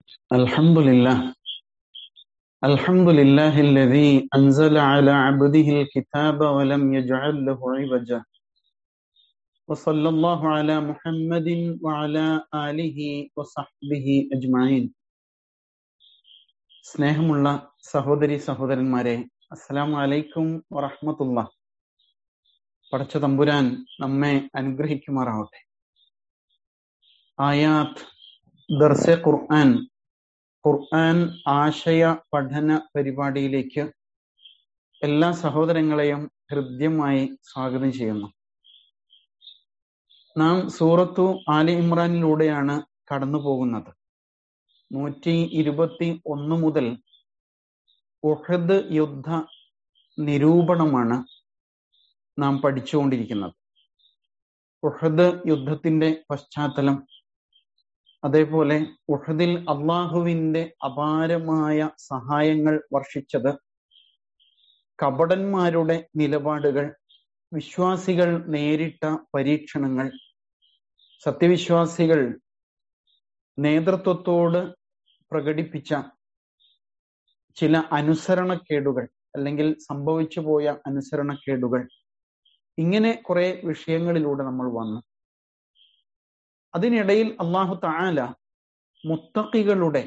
الحمد لله الحمد لله الذي أنزل على عبده الكتاب ولم يجعل له عوجا وصلى الله على محمد وعلى آله وصحبه أجمعين സ്നേഹമുള്ള സഹോദരി സഹോദരന്മാരെ അസ്സലാമു അലൈക്കും വറഹ്മത്തുള്ള പടച്ച തമ്പുരാൻ നമ്മെ അനുഗ്രഹിക്കുമാറാവട്ടെ ആയാത്ത് ദർസെ ഖുർആൻ ഖുർആൻ ആശയ പഠന പരിപാടിയിലേക്ക് എല്ലാ സഹോദരങ്ങളെയും ഹൃദ്യമായി സ്വാഗതം ചെയ്യുന്നു നാം സൂറത്തു ആലി ഇമ്രാനിലൂടെയാണ് കടന്നു പോകുന്നത് നൂറ്റി ഇരുപത്തി ഒന്ന് മുതൽ ഉഹദ് യുദ്ധ നിരൂപണമാണ് നാം പഠിച്ചുകൊണ്ടിരിക്കുന്നത് ഉഹദ് യുദ്ധത്തിന്റെ പശ്ചാത്തലം അതേപോലെ ഉഹദിൽ അള്ളാഹുവിന്റെ അപാരമായ സഹായങ്ങൾ വർഷിച്ചത് കപടന്മാരുടെ നിലപാടുകൾ വിശ്വാസികൾ നേരിട്ട പരീക്ഷണങ്ങൾ സത്യവിശ്വാസികൾ നേതൃത്വത്തോട് പ്രകടിപ്പിച്ച ചില അനുസരണക്കേടുകൾ അല്ലെങ്കിൽ സംഭവിച്ചു പോയ അനുസരണക്കേടുകൾ ഇങ്ങനെ കുറെ വിഷയങ്ങളിലൂടെ നമ്മൾ വന്നു അതിനിടയിൽ അള്ളാഹു താല മുത്തക്കികളുടെ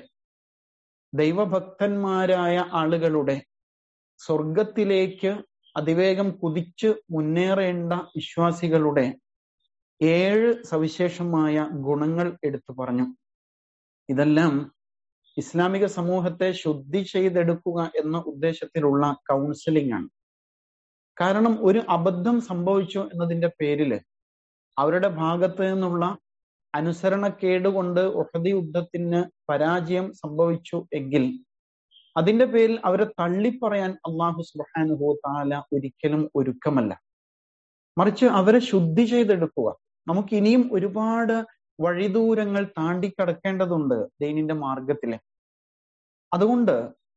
ദൈവഭക്തന്മാരായ ആളുകളുടെ സ്വർഗത്തിലേക്ക് അതിവേഗം കുതിച്ചു മുന്നേറേണ്ട വിശ്വാസികളുടെ ഏഴ് സവിശേഷമായ ഗുണങ്ങൾ എടുത്തു പറഞ്ഞു ഇതെല്ലാം ഇസ്ലാമിക സമൂഹത്തെ ശുദ്ധി ചെയ്തെടുക്കുക എന്ന ഉദ്ദേശത്തിലുള്ള കൗൺസിലിംഗ് ആണ് കാരണം ഒരു അബദ്ധം സംഭവിച്ചു എന്നതിന്റെ പേരിൽ അവരുടെ ഭാഗത്ത് നിന്നുള്ള അനുസരണക്കേട് കൊണ്ട് ഉഹദി യുദ്ധത്തിന് പരാജയം സംഭവിച്ചു എങ്കിൽ അതിന്റെ പേരിൽ അവരെ തള്ളിപ്പറയാൻ അള്ളാഹു സുബാനുഹു താല ഒരിക്കലും ഒരുക്കമല്ല മറിച്ച് അവരെ ശുദ്ധി ചെയ്തെടുക്കുക നമുക്ക് ഇനിയും ഒരുപാട് വഴിദൂരങ്ങൾ താണ്ടിക്കടക്കേണ്ടതുണ്ട് ദൈനിന്റെ മാർഗത്തില് അതുകൊണ്ട്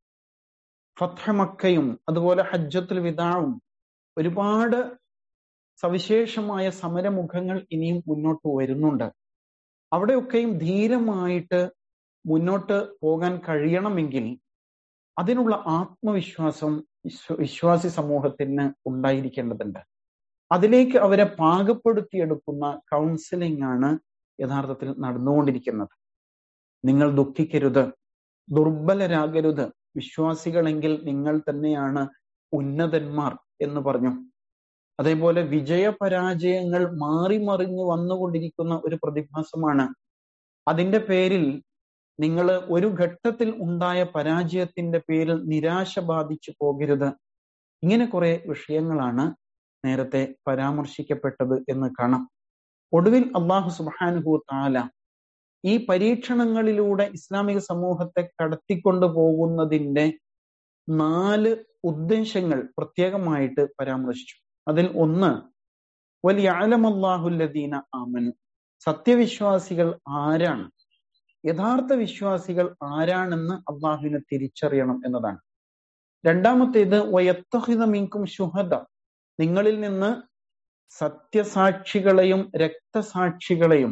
ഫത്ഹ മക്കയും അതുപോലെ ഹജ്ജത്തുൽ വിദാവും ഒരുപാട് സവിശേഷമായ സമരമുഖങ്ങൾ ഇനിയും മുന്നോട്ട് വരുന്നുണ്ട് അവിടെയൊക്കെയും ധീരമായിട്ട് മുന്നോട്ട് പോകാൻ കഴിയണമെങ്കിൽ അതിനുള്ള ആത്മവിശ്വാസം വിശ്വാസി സമൂഹത്തിന് ഉണ്ടായിരിക്കേണ്ടതുണ്ട് അതിലേക്ക് അവരെ പാകപ്പെടുത്തിയെടുക്കുന്ന കൗൺസിലിംഗ് ആണ് യഥാർത്ഥത്തിൽ നടന്നുകൊണ്ടിരിക്കുന്നത് നിങ്ങൾ ദുഃഖിക്കരുത് ദുർബലരാകരുത് വിശ്വാസികളെങ്കിൽ നിങ്ങൾ തന്നെയാണ് ഉന്നതന്മാർ എന്ന് പറഞ്ഞു അതേപോലെ വിജയപരാജയങ്ങൾ മാറി മറിഞ്ഞു വന്നുകൊണ്ടിരിക്കുന്ന ഒരു പ്രതിഭാസമാണ് അതിന്റെ പേരിൽ നിങ്ങൾ ഒരു ഘട്ടത്തിൽ ഉണ്ടായ പരാജയത്തിന്റെ പേരിൽ നിരാശ ബാധിച്ചു പോകരുത് ഇങ്ങനെ കുറെ വിഷയങ്ങളാണ് നേരത്തെ പരാമർശിക്കപ്പെട്ടത് എന്ന് കാണാം ഒടുവിൽ അള്ളാഹു സുബാനുഹു താല ഈ പരീക്ഷണങ്ങളിലൂടെ ഇസ്ലാമിക സമൂഹത്തെ കടത്തിക്കൊണ്ടു പോകുന്നതിന്റെ നാല് ഉദ്ദേശങ്ങൾ പ്രത്യേകമായിട്ട് പരാമർശിച്ചു അതിൽ ഒന്ന് വലിയ ആലമല്ലാഹുല്ലദീന ആമനു സത്യവിശ്വാസികൾ ആരാണ് യഥാർത്ഥ വിശ്വാസികൾ ആരാണെന്ന് അള്ളാഹുവിനെ തിരിച്ചറിയണം എന്നതാണ് രണ്ടാമത്തേത് വയത്തഹിത മീൻകും ശുഹദ നിങ്ങളിൽ നിന്ന് സത്യസാക്ഷികളെയും രക്തസാക്ഷികളെയും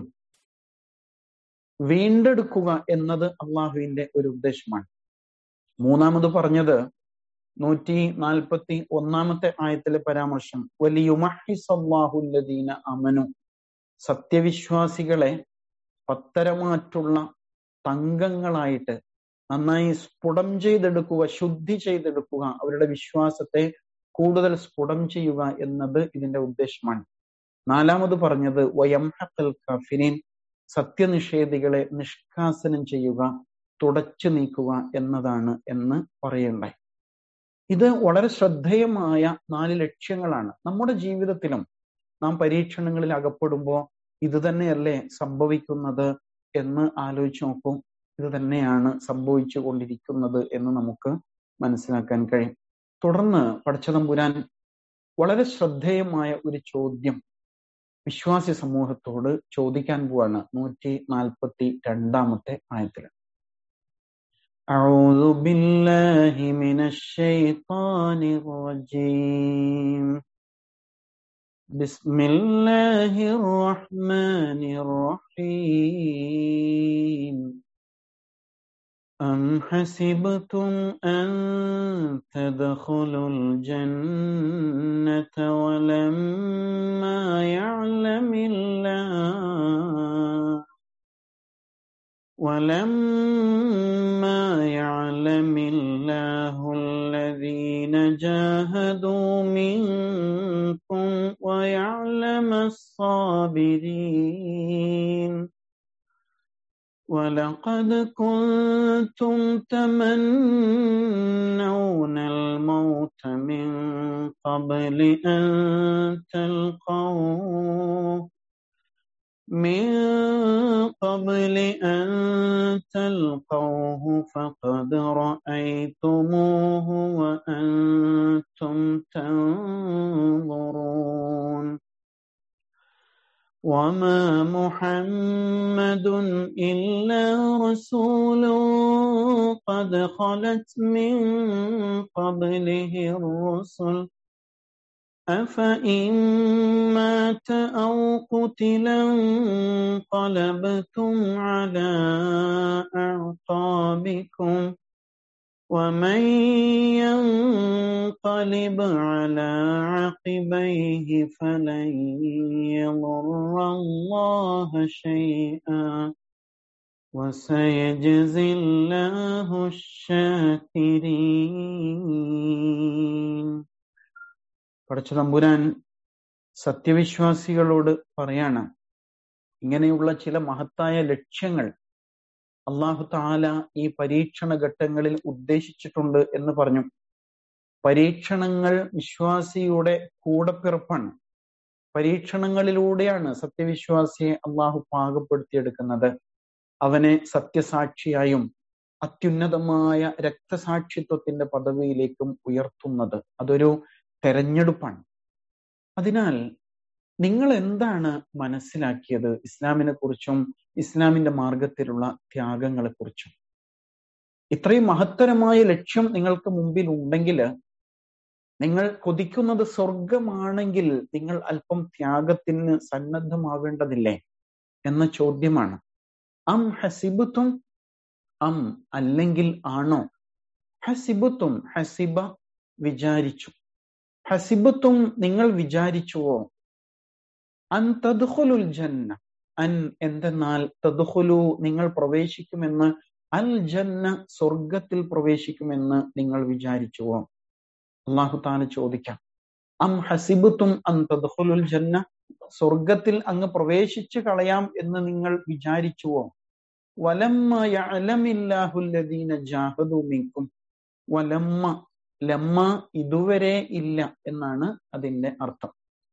വീണ്ടെടുക്കുക എന്നത് അള്ളാഹുവിന്റെ ഒരു ഉദ്ദേശമാണ് മൂന്നാമത് പറഞ്ഞത് നൂറ്റി നാൽപ്പത്തി ഒന്നാമത്തെ ആയത്തിലെ പരാമർശം വലിയുമഹിസല്ലാഹുല്ലദീന അമനു സത്യവിശ്വാസികളെ പത്തരമാറ്റുള്ള തങ്കങ്ങളായിട്ട് നന്നായി സ്ഫുടം ചെയ്തെടുക്കുക ശുദ്ധി ചെയ്തെടുക്കുക അവരുടെ വിശ്വാസത്തെ കൂടുതൽ സ്ഫുടം ചെയ്യുക എന്നത് ഇതിന്റെ ഉദ്ദേശമാണ് നാലാമത് പറഞ്ഞത് വയംഹൽ കഫിനീൻ സത്യനിഷേധികളെ നിഷ്കാസനം ചെയ്യുക തുടച്ചു നീക്കുക എന്നതാണ് എന്ന് പറയണ്ടായി ഇത് വളരെ ശ്രദ്ധേയമായ നാല് ലക്ഷ്യങ്ങളാണ് നമ്മുടെ ജീവിതത്തിലും നാം പരീക്ഷണങ്ങളിൽ അകപ്പെടുമ്പോൾ ഇത് തന്നെയല്ലേ സംഭവിക്കുന്നത് എന്ന് ആലോചിച്ച് നോക്കൂ ഇത് തന്നെയാണ് സംഭവിച്ചു കൊണ്ടിരിക്കുന്നത് എന്ന് നമുക്ക് മനസ്സിലാക്കാൻ കഴിയും തുടർന്ന് പടച്ചതമ്പുരാൻ വളരെ ശ്രദ്ധേയമായ ഒരു ചോദ്യം വിശ്വാസി സമൂഹത്തോട് ചോദിക്കാൻ പോവാണ് നൂറ്റി നാൽപ്പത്തി രണ്ടാമത്തെ ആയത്തിൽ أعوذ بالله من الشيطان الرجيم بسم الله الرحمن الرحيم أم حسبتم أن تدخلوا الجنة ولما يعلم الله ولما يعلم الله الذين جاهدوا منكم ويعلم الصابرين ولقد كنتم تمنون الموت من قبل أن تلقوه من قبل أن تلقوه فقد رأيتموه وأنتم تنظرون وما محمد إلا رسول قد خلت من قبله الرسل أفإن مات أو قتلا انقلبتم على أعقابكم ومن ينقلب على عقبيه فلن يضر الله شيئا وسيجزي الله الشاكرين പടച്ച തമ്പുരാൻ സത്യവിശ്വാസികളോട് പറയാണ് ഇങ്ങനെയുള്ള ചില മഹത്തായ ലക്ഷ്യങ്ങൾ അള്ളാഹു താല ഈ പരീക്ഷണ ഘട്ടങ്ങളിൽ ഉദ്ദേശിച്ചിട്ടുണ്ട് എന്ന് പറഞ്ഞു പരീക്ഷണങ്ങൾ വിശ്വാസിയുടെ കൂടപ്പിറപ്പാണ് പരീക്ഷണങ്ങളിലൂടെയാണ് സത്യവിശ്വാസിയെ അള്ളാഹു പാകപ്പെടുത്തിയെടുക്കുന്നത് അവനെ സത്യസാക്ഷിയായും അത്യുന്നതമായ രക്തസാക്ഷിത്വത്തിന്റെ പദവിയിലേക്കും ഉയർത്തുന്നത് അതൊരു തെരഞ്ഞെടുപ്പാണ് അതിനാൽ നിങ്ങൾ എന്താണ് മനസ്സിലാക്കിയത് ഇസ്ലാമിനെ കുറിച്ചും ഇസ്ലാമിന്റെ മാർഗത്തിലുള്ള ത്യാഗങ്ങളെ കുറിച്ചും ഇത്രയും മഹത്തരമായ ലക്ഷ്യം നിങ്ങൾക്ക് മുമ്പിൽ ഉണ്ടെങ്കിൽ നിങ്ങൾ കൊതിക്കുന്നത് സ്വർഗമാണെങ്കിൽ നിങ്ങൾ അല്പം ത്യാഗത്തിന് സന്നദ്ധമാവേണ്ടതില്ലേ എന്ന ചോദ്യമാണ് അം ഹസിബുത്തും അം അല്ലെങ്കിൽ ആണോ ഹസിബുത്തും ഹസിബ വിചാരിച്ചു ഹസിബത്തും നിങ്ങൾ വിചാരിച്ചുവോ അൻ തദ്ഖുലുൽ ജന്ന അൻ എന്തെന്നാൽ തദ്ഖുലു നിങ്ങൾ പ്രവേശിക്കുമെന്ന് അൽ ജന്ന സ്വർഗത്തിൽ പ്രവേശിക്കുമെന്ന് നിങ്ങൾ വിചാരിച്ചുവോ അള്ളാഹു താല ചോദിക്കാം അം ഹസിബത്തും അൻ തദ്ഖുലുൽ ജന്ന സ്വർഗത്തിൽ അങ്ങ് പ്രവേശിച്ചു കളയാം എന്ന് നിങ്ങൾ വിചാരിച്ചുവോ വലമ്മ യഅലമില്ലാഹുല്ലദീന ജാഹദു മിൻകും വലമ്മ ലമ്മ ഇതുവരെ ഇല്ല എന്നാണ് അതിന്റെ അർത്ഥം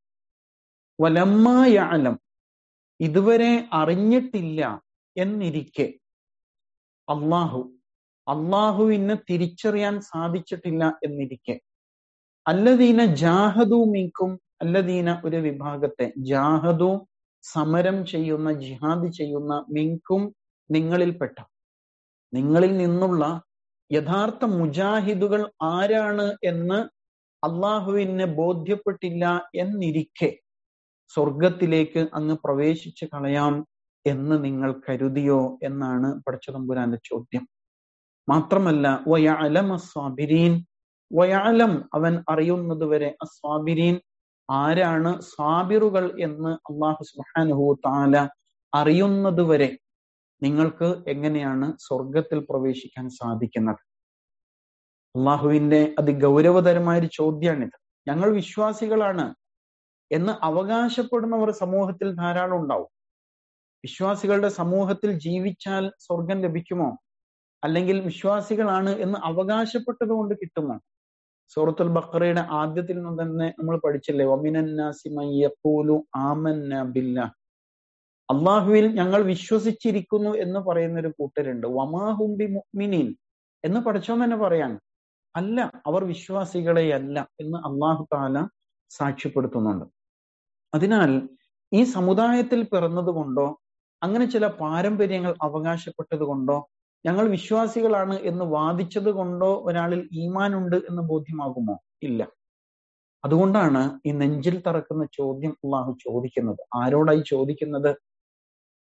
വലമ്മ യഅലം ഇതുവരെ അറിഞ്ഞിട്ടില്ല എന്നിരിക്കെ അള്ളാഹു അള്ളാഹുവിന് തിരിച്ചറിയാൻ സാധിച്ചിട്ടില്ല എന്നിരിക്കെ അല്ലദീന ജാഹദു മീക്കും അല്ലദീന ഒരു വിഭാഗത്തെ ജാഹദു സമരം ചെയ്യുന്ന ജിഹാദ് ചെയ്യുന്ന മിങ്കും നിങ്ങളിൽപ്പെട്ട നിങ്ങളിൽ നിന്നുള്ള യഥാർത്ഥ മുജാഹിദുകൾ ആരാണ് എന്ന് അള്ളാഹുവിന് ബോധ്യപ്പെട്ടില്ല എന്നിരിക്കെ സ്വർഗത്തിലേക്ക് അങ്ങ് പ്രവേശിച്ചു കളയാം എന്ന് നിങ്ങൾ കരുതിയോ എന്നാണ് പടച്ചതമ്പുരാന്റെ ചോദ്യം മാത്രമല്ല വയഅലം അസ്വാബിരീൻ വയഅലം അവൻ അറിയുന്നത് വരെ അസ്വാബിരീൻ ആരാണ് സ്വാബിറുകൾ എന്ന് അള്ളാഹു സുബ്ഹാനഹു താല അറിയുന്നത് വരെ നിങ്ങൾക്ക് എങ്ങനെയാണ് സ്വർഗത്തിൽ പ്രവേശിക്കാൻ സാധിക്കുന്നത് അള്ളാഹുവിന്റെ അതിഗൗരവതരമായ ഒരു ചോദ്യമാണിത് ഞങ്ങൾ വിശ്വാസികളാണ് എന്ന് അവകാശപ്പെടുന്നവർ സമൂഹത്തിൽ ധാരാളം ഉണ്ടാവും വിശ്വാസികളുടെ സമൂഹത്തിൽ ജീവിച്ചാൽ സ്വർഗം ലഭിക്കുമോ അല്ലെങ്കിൽ വിശ്വാസികളാണ് എന്ന് അവകാശപ്പെട്ടത് കൊണ്ട് കിട്ടുമോ സൂറത്തുൽ ബക്കറയുടെ ആദ്യത്തിൽ നിന്ന് തന്നെ നമ്മൾ പഠിച്ചില്ലേ ഒമിനന്നാസിമയ്യപ്പൂലു ആമന്ന ബില്ല അള്ളാഹുവിൽ ഞങ്ങൾ വിശ്വസിച്ചിരിക്കുന്നു എന്ന് പറയുന്ന ഒരു കൂട്ടരുണ്ട് വമാഹുംബി മുഅ്മിനീൻ എന്ന് പഠിച്ചോന്ന് തന്നെ പറയാൻ അല്ല അവർ വിശ്വാസികളെയല്ല എന്ന് അള്ളാഹു താല സാക്ഷ്യപ്പെടുത്തുന്നുണ്ട് അതിനാൽ ഈ സമുദായത്തിൽ പിറന്നത് കൊണ്ടോ അങ്ങനെ ചില പാരമ്പര്യങ്ങൾ അവകാശപ്പെട്ടത് കൊണ്ടോ ഞങ്ങൾ വിശ്വാസികളാണ് എന്ന് വാദിച്ചത് കൊണ്ടോ ഒരാളിൽ ഈമാനുണ്ട് എന്ന് ബോധ്യമാകുമോ ഇല്ല അതുകൊണ്ടാണ് ഈ നെഞ്ചിൽ തറക്കുന്ന ചോദ്യം അള്ളാഹു ചോദിക്കുന്നത് ആരോടായി ചോദിക്കുന്നത്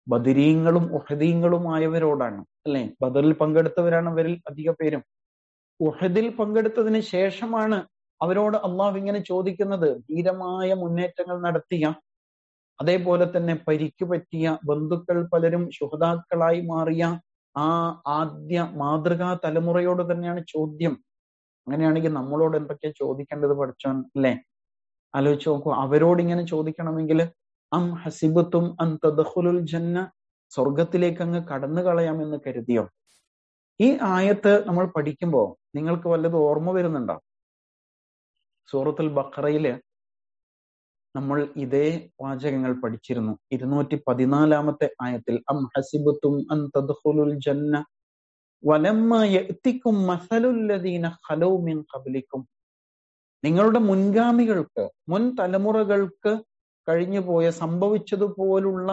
ബദരീങ്ങളും ഉഹദീങ്ങളുമായവരോടാണ് അല്ലെ ബദറിൽ പങ്കെടുത്തവരാണ് അവരിൽ അധിക പേരും ഉഹദിൽ പങ്കെടുത്തതിന് ശേഷമാണ് അവരോട് അള്ളാഹു ഇങ്ങനെ ചോദിക്കുന്നത് ധീരമായ മുന്നേറ്റങ്ങൾ നടത്തിയ അതേപോലെ തന്നെ പരിക്ക് പറ്റിയ ബന്ധുക്കൾ പലരും ശുഹതാക്കളായി മാറിയ ആ ആദ്യ മാതൃകാ തലമുറയോട് തന്നെയാണ് ചോദ്യം അങ്ങനെയാണെങ്കിൽ നമ്മളോട് എന്തൊക്കെയാ ചോദിക്കേണ്ടത് പഠിച്ചോൻ അല്ലെ ആലോചിച്ച് നോക്കൂ അവരോട് ഇങ്ങനെ ചോദിക്കണമെങ്കിൽ അം ഹസിബത്തും അൻ തദ്ഖുലുൽ ജന്ന സ്വർഗത്തിലേക്ക് അങ്ങ് കടന്നു കളയാമെന്ന് കരുതിയോ ഈ ആയത്ത് നമ്മൾ പഠിക്കുമ്പോൾ നിങ്ങൾക്ക് വല്ലതും ഓർമ്മ വരുന്നുണ്ടോ സൂറത്തുൽ ബഖറയില് നമ്മൾ ഇതേ വാചകങ്ങൾ പഠിച്ചിരുന്നു ഇരുന്നൂറ്റി പതിനാലാമത്തെ ആയത്തിൽ അം ഹസിബത്തും അൻ തദ്ഖുലുൽ ജന്ന വലമ്മ യഅ്തിക്കും മസലുല്ലദീന ഖലൗ മിൻ ഖബ്ലിക്കും നിങ്ങളുടെ മുൻഗാമികൾക്ക് മുൻ തലമുറകൾക്ക് കഴിഞ്ഞുപോയ സംഭവിച്ചതുപോലുള്ള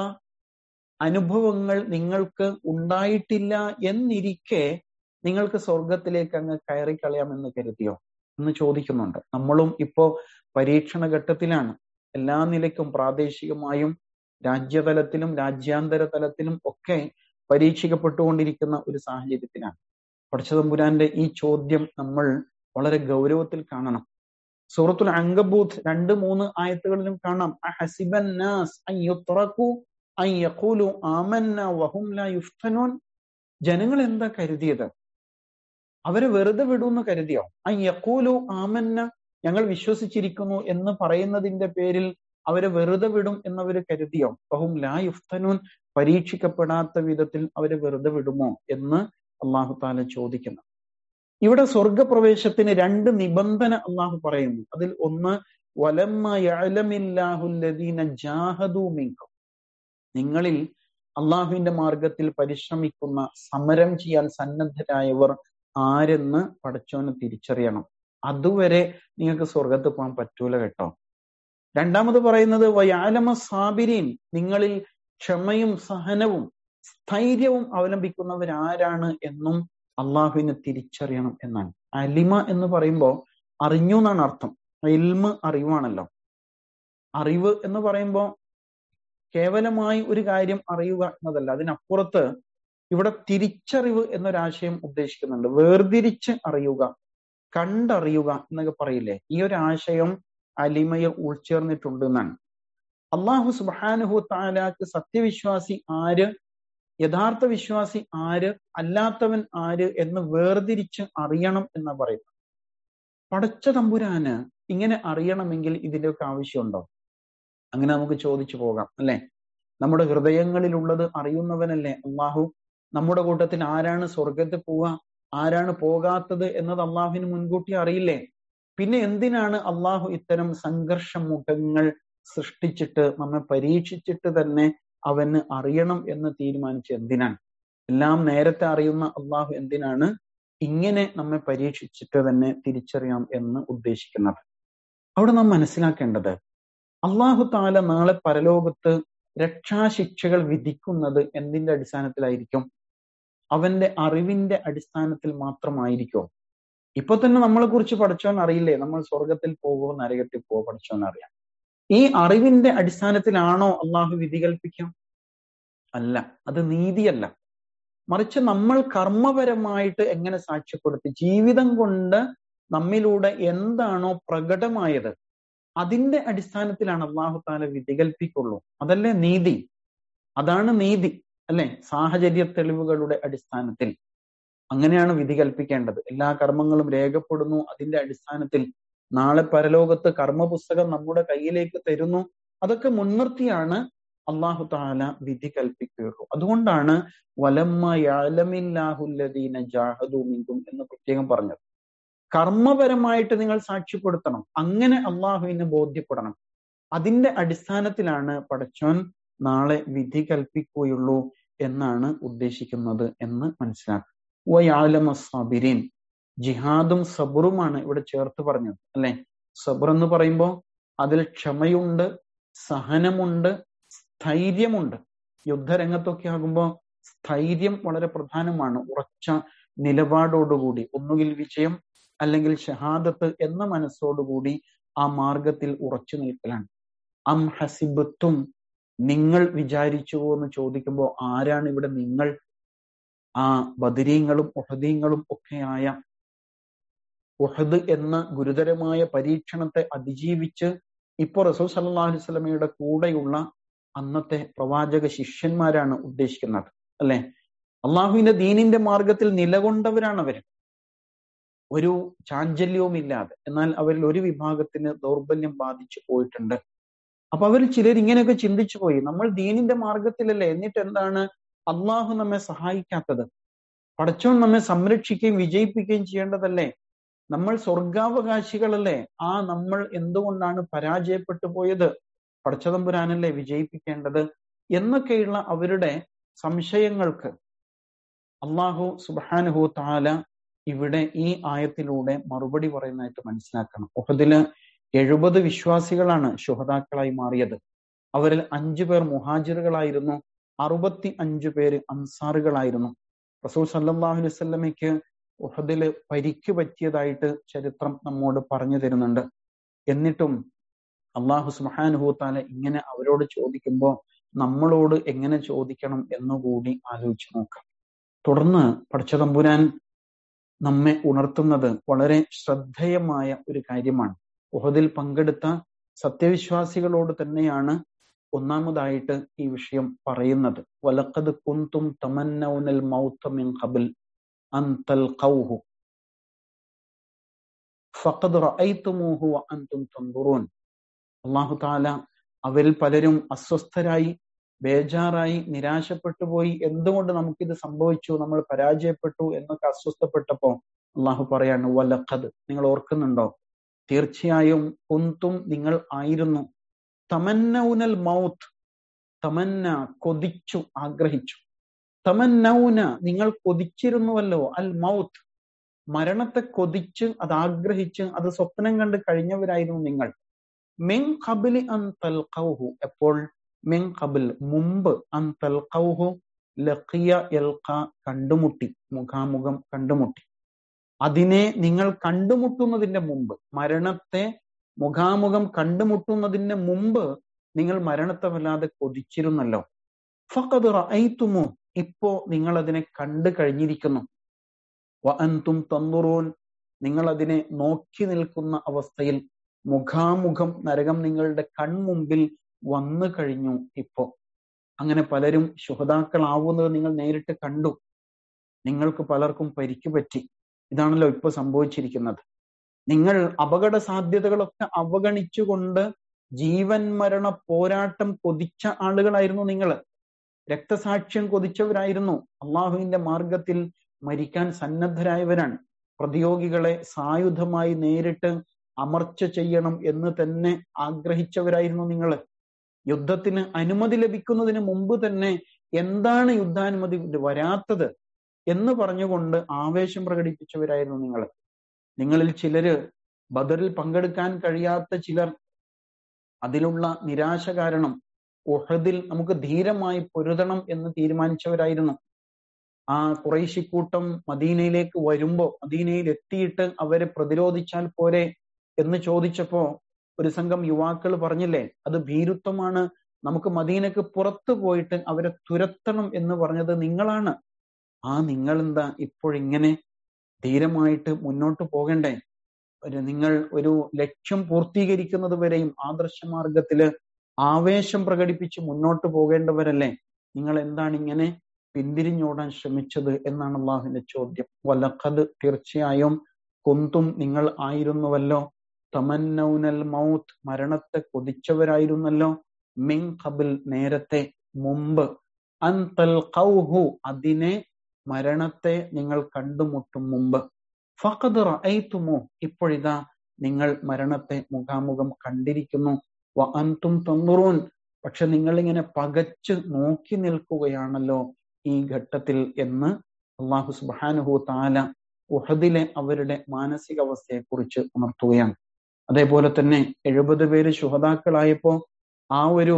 അനുഭവങ്ങൾ നിങ്ങൾക്ക് ഉണ്ടായിട്ടില്ല എന്നിരിക്കെ നിങ്ങൾക്ക് സ്വർഗത്തിലേക്ക് അങ്ങ് കയറി കളയാമെന്ന് കരുതിയോ എന്ന് ചോദിക്കുന്നുണ്ട് നമ്മളും ഇപ്പോ പരീക്ഷണ ഘട്ടത്തിലാണ് എല്ലാ നിലയ്ക്കും പ്രാദേശികമായും രാജ്യതലത്തിലും രാജ്യാന്തര തലത്തിലും ഒക്കെ പരീക്ഷിക്കപ്പെട്ടുകൊണ്ടിരിക്കുന്ന ഒരു സാഹചര്യത്തിലാണ് പഠിച്ചതമ്പുരാന്റെ ഈ ചോദ്യം നമ്മൾ വളരെ ഗൗരവത്തിൽ കാണണം സൂറത്തുൽ അങ്കബൂത്ത് രണ്ട് മൂന്ന് ആയത്തുകളിലും കാണാം അഹസിബൻ നാസ് അൻ യുത്രകു അൻ യഖൂലു ആമന്ന വഹും ലാ യുഫ്തനൂൻ ജനങ്ങൾ എന്താ കരുതിയത് അവരെ വെറുതെ വിടുമെന്ന് കരുതിയോ അൻ യഖൂലു ആമന്ന ഞങ്ങൾ വിശ്വസിച്ചിരിക്കുന്നു എന്ന് പറയുന്നതിന്റെ പേരിൽ അവരെ വെറുതെ വിടും എന്നവര് കരുതിയോ ബഹും ലാ യുഫ്തനൂൻ പരീക്ഷിക്കപ്പെടാത്ത വിധത്തിൽ അവരെ വെറുതെ വിടുമോ എന്ന് അള്ളാഹു താല ചോദിക്കുന്നു ഇവിടെ സ്വർഗപ്രവേശത്തിന് രണ്ട് നിബന്ധന അള്ളാഹു പറയുന്നു അതിൽ ഒന്ന് വലമ്മ യഅലമില്ലാഹുല്ലദീന ജാഹദൂ മിൻകും നിങ്ങളിൽ അള്ളാഹുവിന്റെ മാർഗത്തിൽ പരിശ്രമിക്കുന്ന സമരം ചെയ്യാൻ സന്നദ്ധരായവർ ആരെന്ന് പടച്ചോന് തിരിച്ചറിയണം അതുവരെ നിങ്ങൾക്ക് സ്വർഗത്ത് പോകാൻ പറ്റൂല കേട്ടോ രണ്ടാമത് പറയുന്നത് വയാലമ സാബിരീൻ നിങ്ങളിൽ ക്ഷമയും സഹനവും സ്ഥൈര്യവും അവലംബിക്കുന്നവരാരാണ് എന്നും അള്ളാഹുവിനെ തിരിച്ചറിയണം എന്നാണ് അലിമ എന്ന് പറയുമ്പോൾ അറിഞ്ഞു എന്നാണ് അർത്ഥം ഇൽമ് അറിവാണല്ലോ അറിവ് എന്ന് പറയുമ്പോൾ കേവലമായി ഒരു കാര്യം അറിയുക എന്നതല്ല അതിനപ്പുറത്ത് ഇവിടെ തിരിച്ചറിവ് എന്നൊരാശയം ഉദ്ദേശിക്കുന്നുണ്ട് വേർതിരിച്ച് അറിയുക കണ്ടറിയുക എന്നൊക്കെ പറയില്ലേ ഈ ഒരു ആശയം അലിമയിൽ ഉൾച്ചേർന്നിട്ടുണ്ട് എന്നാണ് അള്ളാഹു സുബാനുഹു താലാക്ക് സത്യവിശ്വാസി ആര് യഥാർത്ഥ വിശ്വാസി ആര് അല്ലാത്തവൻ ആര് എന്ന് വേർതിരിച്ച് അറിയണം എന്ന് പറയുന്നത് പടച്ച തമ്പുരാന് ഇങ്ങനെ അറിയണമെങ്കിൽ ഇതിന്റെയൊക്കെ ആവശ്യമുണ്ടോ അങ്ങനെ നമുക്ക് ചോദിച്ചു പോകാം അല്ലെ നമ്മുടെ ഹൃദയങ്ങളിലുള്ളത് അറിയുന്നവനല്ലേ അള്ളാഹു നമ്മുടെ കൂട്ടത്തിൽ ആരാണ് സ്വർഗത്തിൽ പോവുക ആരാണ് പോകാത്തത് എന്നത് അള്ളാഹുവിന് മുൻകൂട്ടി അറിയില്ലേ പിന്നെ എന്തിനാണ് അള്ളാഹു ഇത്തരം സംഘർഷമുഖങ്ങൾ സൃഷ്ടിച്ചിട്ട് നമ്മെ പരീക്ഷിച്ചിട്ട് തന്നെ അവന് അറിയണം എന്ന് തീരുമാനിച്ച് എന്തിനാണ് എല്ലാം നേരത്തെ അറിയുന്ന അള്ളാഹു എന്തിനാണ് ഇങ്ങനെ നമ്മെ പരീക്ഷിച്ചിട്ട് തന്നെ തിരിച്ചറിയാം എന്ന് ഉദ്ദേശിക്കുന്നത് അവിടെ നാം മനസ്സിലാക്കേണ്ടത് അള്ളാഹു താല നാളെ പരലോകത്ത് രക്ഷാശിക്ഷകൾ വിധിക്കുന്നത് എന്തിന്റെ അടിസ്ഥാനത്തിലായിരിക്കും അവന്റെ അറിവിന്റെ അടിസ്ഥാനത്തിൽ മാത്രമായിരിക്കും ഇപ്പൊ തന്നെ നമ്മളെ കുറിച്ച് പഠിച്ചോൻ അറിയില്ലേ നമ്മൾ സ്വർഗത്തിൽ പോവോ നരകത്തിൽ പോവോ പഠിച്ചോൻ അറിയാം ഈ അറിവിന്റെ അടിസ്ഥാനത്തിലാണോ അള്ളാഹു വിധി കൽപ്പിക്കാം അല്ല അത് നീതിയല്ല മറിച്ച് നമ്മൾ കർമ്മപരമായിട്ട് എങ്ങനെ സാക്ഷ്യപ്പെടുത്തി ജീവിതം കൊണ്ട് നമ്മിലൂടെ എന്താണോ പ്രകടമായത് അതിന്റെ അടിസ്ഥാനത്തിലാണ് അള്ളാഹു താല വിധി കൽപ്പിക്കുള്ളൂ അതല്ലേ നീതി അതാണ് നീതി അല്ലെ സാഹചര്യ തെളിവുകളുടെ അടിസ്ഥാനത്തിൽ അങ്ങനെയാണ് വിധി കൽപ്പിക്കേണ്ടത് എല്ലാ കർമ്മങ്ങളും രേഖപ്പെടുന്നു അതിന്റെ അടിസ്ഥാനത്തിൽ നാളെ പരലോകത്ത് കർമ്മപുസ്തകം നമ്മുടെ കയ്യിലേക്ക് തരുന്നു അതൊക്കെ മുൻനിർത്തിയാണ് അള്ളാഹു താല വിധി കൽപ്പിക്കുകയുള്ളൂ അതുകൊണ്ടാണ് വലമ്മ യാലമില്ലാഹുല്ലദീന ജാഹദു മിങ്കും എന്ന് പ്രത്യേകം പറഞ്ഞത് കർമ്മപരമായിട്ട് നിങ്ങൾ സാക്ഷ്യപ്പെടുത്തണം അങ്ങനെ അള്ളാഹുവിനെ ബോധ്യപ്പെടണം അതിന്റെ അടിസ്ഥാനത്തിലാണ് പടച്ചോൻ നാളെ വിധി കൽപ്പിക്കുകയുള്ളൂ എന്നാണ് ഉദ്ദേശിക്കുന്നത് എന്ന് മനസ്സിലാക്കുക വയാലമ സബിരീൻ ജിഹാദും സബറുമാണ് ഇവിടെ ചേർത്ത് പറഞ്ഞത് അല്ലെ സബർ എന്ന് പറയുമ്പോൾ അതിൽ ക്ഷമയുണ്ട് സഹനമുണ്ട് സ്ഥൈര്യമുണ്ട് യുദ്ധരംഗത്തൊക്കെ ആകുമ്പോൾ സ്ഥൈര്യം വളരെ പ്രധാനമാണ് ഉറച്ച നിലപാടോടുകൂടി ഒന്നുകിൽ വിജയം അല്ലെങ്കിൽ ഷഹാദത്ത് എന്ന മനസ്സോടുകൂടി ആ മാർഗത്തിൽ ഉറച്ചു നിൽക്കലാണ് അം ഹസിബത്തും നിങ്ങൾ വിചാരിച്ചുവോ എന്ന് ചോദിക്കുമ്പോൾ ആരാണ് ഇവിടെ നിങ്ങൾ ആ ബദരീങ്ങളും ഒഹദീങ്ങളും ഒക്കെയായ ഉഹദ് എന്ന ഗുരുതരമായ പരീക്ഷണത്തെ അതിജീവിച്ച് ഇപ്പൊ റസൂൽ സല്ലാ അലൈഹി സ്വലമയുടെ കൂടെയുള്ള അന്നത്തെ പ്രവാചക ശിഷ്യന്മാരാണ് ഉദ്ദേശിക്കുന്നത് അല്ലെ അള്ളാഹുവിന്റെ ദീനിന്റെ മാർഗത്തിൽ നിലകൊണ്ടവരാണ് അവർ ഒരു ചാഞ്ചല്യവും ഇല്ലാതെ എന്നാൽ അവരിൽ ഒരു വിഭാഗത്തിന് ദൗർബല്യം ബാധിച്ചു പോയിട്ടുണ്ട് അപ്പൊ അവരിൽ ചിലർ ഇങ്ങനെയൊക്കെ ചിന്തിച്ചു പോയി നമ്മൾ ദീനിന്റെ മാർഗത്തിലല്ലേ എന്നിട്ട് എന്താണ് അള്ളാഹു നമ്മെ സഹായിക്കാത്തത് പടച്ചോൻ നമ്മെ സംരക്ഷിക്കുകയും വിജയിപ്പിക്കുകയും ചെയ്യേണ്ടതല്ലേ നമ്മൾ സ്വർഗാവകാശികളല്ലേ ആ നമ്മൾ എന്തുകൊണ്ടാണ് പരാജയപ്പെട്ടു പോയത് പടച്ചതമ്പുരാനല്ലേ വിജയിപ്പിക്കേണ്ടത് എന്നൊക്കെയുള്ള അവരുടെ സംശയങ്ങൾക്ക് അള്ളാഹു സുബാനുഹു താല ഇവിടെ ഈ ആയത്തിലൂടെ മറുപടി പറയുന്നതായിട്ട് മനസ്സിലാക്കണം ഒഹദില് എഴുപത് വിശ്വാസികളാണ് ശുഹതാക്കളായി മാറിയത് അവരിൽ അഞ്ചു പേർ മുഹാജിറുകളായിരുന്നു അറുപത്തി അഞ്ചു പേര് അൻസാറുകളായിരുന്നു റസൂൽ സല്ലാഹു അലൈവല്ലമയ്ക്ക് ഉഹദില് പരിക്ക് പറ്റിയതായിട്ട് ചരിത്രം നമ്മോട് പറഞ്ഞു തരുന്നുണ്ട് എന്നിട്ടും അള്ളാഹു സുബാനുഹൂത്താല ഇങ്ങനെ അവരോട് ചോദിക്കുമ്പോൾ നമ്മളോട് എങ്ങനെ ചോദിക്കണം എന്നുകൂടി ആലോചിച്ച് നോക്കാം തുടർന്ന് പഠിച്ചതമ്പുരാൻ നമ്മെ ഉണർത്തുന്നത് വളരെ ശ്രദ്ധേയമായ ഒരു കാര്യമാണ് ഉഹദിൽ പങ്കെടുത്ത സത്യവിശ്വാസികളോട് തന്നെയാണ് ഒന്നാമതായിട്ട് ഈ വിഷയം പറയുന്നത് വലക്കത് കുന്തും തമന്നൗനൽ മൗത്ത മിൻ ഖബൽ അൻ തൽഖൗഹു ഫഖദ് റഅയ്തുമൂഹു വഅൻതും തൻദുറൂൻ അല്ലാഹു തആല അവരിൽ പലരും അസ്വസ്ഥരായി ബേജാറായി നിരാശപ്പെട്ടു പോയി എന്തുകൊണ്ട് നമുക്കിത് സംഭവിച്ചു നമ്മൾ പരാജയപ്പെട്ടു എന്നൊക്കെ അസ്വസ്ഥപ്പെട്ടപ്പോ അള്ളാഹു പറയാണ് വലഖദ് നിങ്ങൾ ഓർക്കുന്നുണ്ടോ തീർച്ചയായും കുന്തും നിങ്ങൾ ആയിരുന്നു തമന്നൗനൽ മൗത്ത് തമന്ന കൊതിച്ചു ആഗ്രഹിച്ചു തമന്നൗന നിങ്ങൾ കൊതിച്ചിരുന്നുവല്ലോ അൽ മൗത്ത് മരണത്തെ കൊതിച്ച് അത് ആഗ്രഹിച്ച് അത് സ്വപ്നം കണ്ട് കഴിഞ്ഞവരായിരുന്നു നിങ്ങൾ മിൻ ഖബിലി അൻ തൽഖൗഹു എപ്പോൾ മിൻ ഖബിൽ മുമ്പ് അൻ തൽഖൗഹു ലഖിയ എൽഖ കണ്ടുമുട്ടി മുഖാമുഖം കണ്ടുമുട്ടി അതിനെ നിങ്ങൾ കണ്ടുമുട്ടുന്നതിന്റെ മുമ്പ് മരണത്തെ മുഖാമുഖം കണ്ടുമുട്ടുന്നതിന് മുമ്പ് നിങ്ങൾ മരണത്തെ വല്ലാതെ കൊതിച്ചിരുന്നല്ലോ ഫഖദ് റഅയ്തുമു ഇപ്പോ നിങ്ങൾ അതിനെ കണ്ടു കഴിഞ്ഞിരിക്കുന്നു വഅൻതും തന്നുറൂൻ നിങ്ങൾ അതിനെ നോക്കി നിൽക്കുന്ന അവസ്ഥയിൽ മുഖാമുഖം നരകം നിങ്ങളുടെ കൺമുമ്പിൽ വന്നു കഴിഞ്ഞു ഇപ്പോ അങ്ങനെ പലരും ശുഹതാക്കളാവുന്നത് നിങ്ങൾ നേരിട്ട് കണ്ടു നിങ്ങൾക്ക് പലർക്കും പരിക്ക് പറ്റി ഇതാണല്ലോ ഇപ്പൊ സംഭവിച്ചിരിക്കുന്നത് നിങ്ങൾ അപകട സാധ്യതകളൊക്കെ അവഗണിച്ചുകൊണ്ട് ജീവൻ മരണ പോരാട്ടം കൊതിച്ച ആളുകളായിരുന്നു നിങ്ങൾ രക്തസാക്ഷ്യം കൊതിച്ചവരായിരുന്നു അള്ളാഹുവിന്റെ മാർഗത്തിൽ മരിക്കാൻ സന്നദ്ധരായവരാണ് പ്രതിയോഗികളെ സായുധമായി നേരിട്ട് അമർച്ച ചെയ്യണം എന്ന് തന്നെ ആഗ്രഹിച്ചവരായിരുന്നു നിങ്ങൾ യുദ്ധത്തിന് അനുമതി ലഭിക്കുന്നതിന് മുമ്പ് തന്നെ എന്താണ് യുദ്ധാനുമതി വരാത്തത് എന്ന് പറഞ്ഞുകൊണ്ട് ആവേശം പ്രകടിപ്പിച്ചവരായിരുന്നു നിങ്ങൾ നിങ്ങളിൽ ചിലര് ബദറിൽ പങ്കെടുക്കാൻ കഴിയാത്ത ചിലർ അതിലുള്ള നിരാശ കാരണം ഉഹദിൽ നമുക്ക് ധീരമായി പൊരുതണം എന്ന് തീരുമാനിച്ചവരായിരുന്നു ആ കുറേശിക്കൂട്ടം മദീനയിലേക്ക് വരുമ്പോ മദീനയിൽ എത്തിയിട്ട് അവരെ പ്രതിരോധിച്ചാൽ പോരെ എന്ന് ചോദിച്ചപ്പോ ഒരു സംഘം യുവാക്കൾ പറഞ്ഞില്ലേ അത് ഭീരുത്വമാണ് നമുക്ക് മദീനക്ക് പുറത്തു പോയിട്ട് അവരെ തുരത്തണം എന്ന് പറഞ്ഞത് നിങ്ങളാണ് ആ നിങ്ങൾ എന്താ ഇപ്പോഴിങ്ങനെ ധീരമായിട്ട് മുന്നോട്ട് പോകണ്ടേ ഒരു നിങ്ങൾ ഒരു ലക്ഷ്യം പൂർത്തീകരിക്കുന്നത് വരെയും ആദർശമാർഗത്തില് ആവേശം പ്രകടിപ്പിച്ച് മുന്നോട്ട് പോകേണ്ടവരല്ലേ നിങ്ങൾ എന്താണ് ഇങ്ങനെ പിന്തിരിഞ്ഞോടാൻ ശ്രമിച്ചത് എന്നാണ് അള്ളാഹുവിന്റെ ചോദ്യം വലഖത് തീർച്ചയായും കുന്തും നിങ്ങൾ ആയിരുന്നുവല്ലോ തമന്നൗനൽ മൗത്ത് മരണത്തെ കൊതിച്ചവരായിരുന്നല്ലോ മിൻ ഖബിൽ നേരത്തെ മുമ്പ് അൻ തൽഖൗഹു അതിനെ മരണത്തെ നിങ്ങൾ കണ്ടുമുട്ടും മുമ്പ് ഫഖദ് റഅയ്തുമു ഇപ്പോഴിതാ നിങ്ങൾ മരണത്തെ മുഖാമുഖം കണ്ടിരിക്കുന്നു വ അൻതും തന്നുറൂൻ പക്ഷെ നിങ്ങൾ ഇങ്ങനെ പകച്ച് നോക്കി നിൽക്കുകയാണല്ലോ ഈ ഘട്ടത്തിൽ എന്ന് അള്ളാഹു സുബാനുഹു താല ഉഹദിലെ അവരുടെ മാനസികാവസ്ഥയെ കുറിച്ച് ഉണർത്തുകയാണ് അതേപോലെ തന്നെ എഴുപത് പേര് ശുഹതാക്കളായപ്പോ ആ ഒരു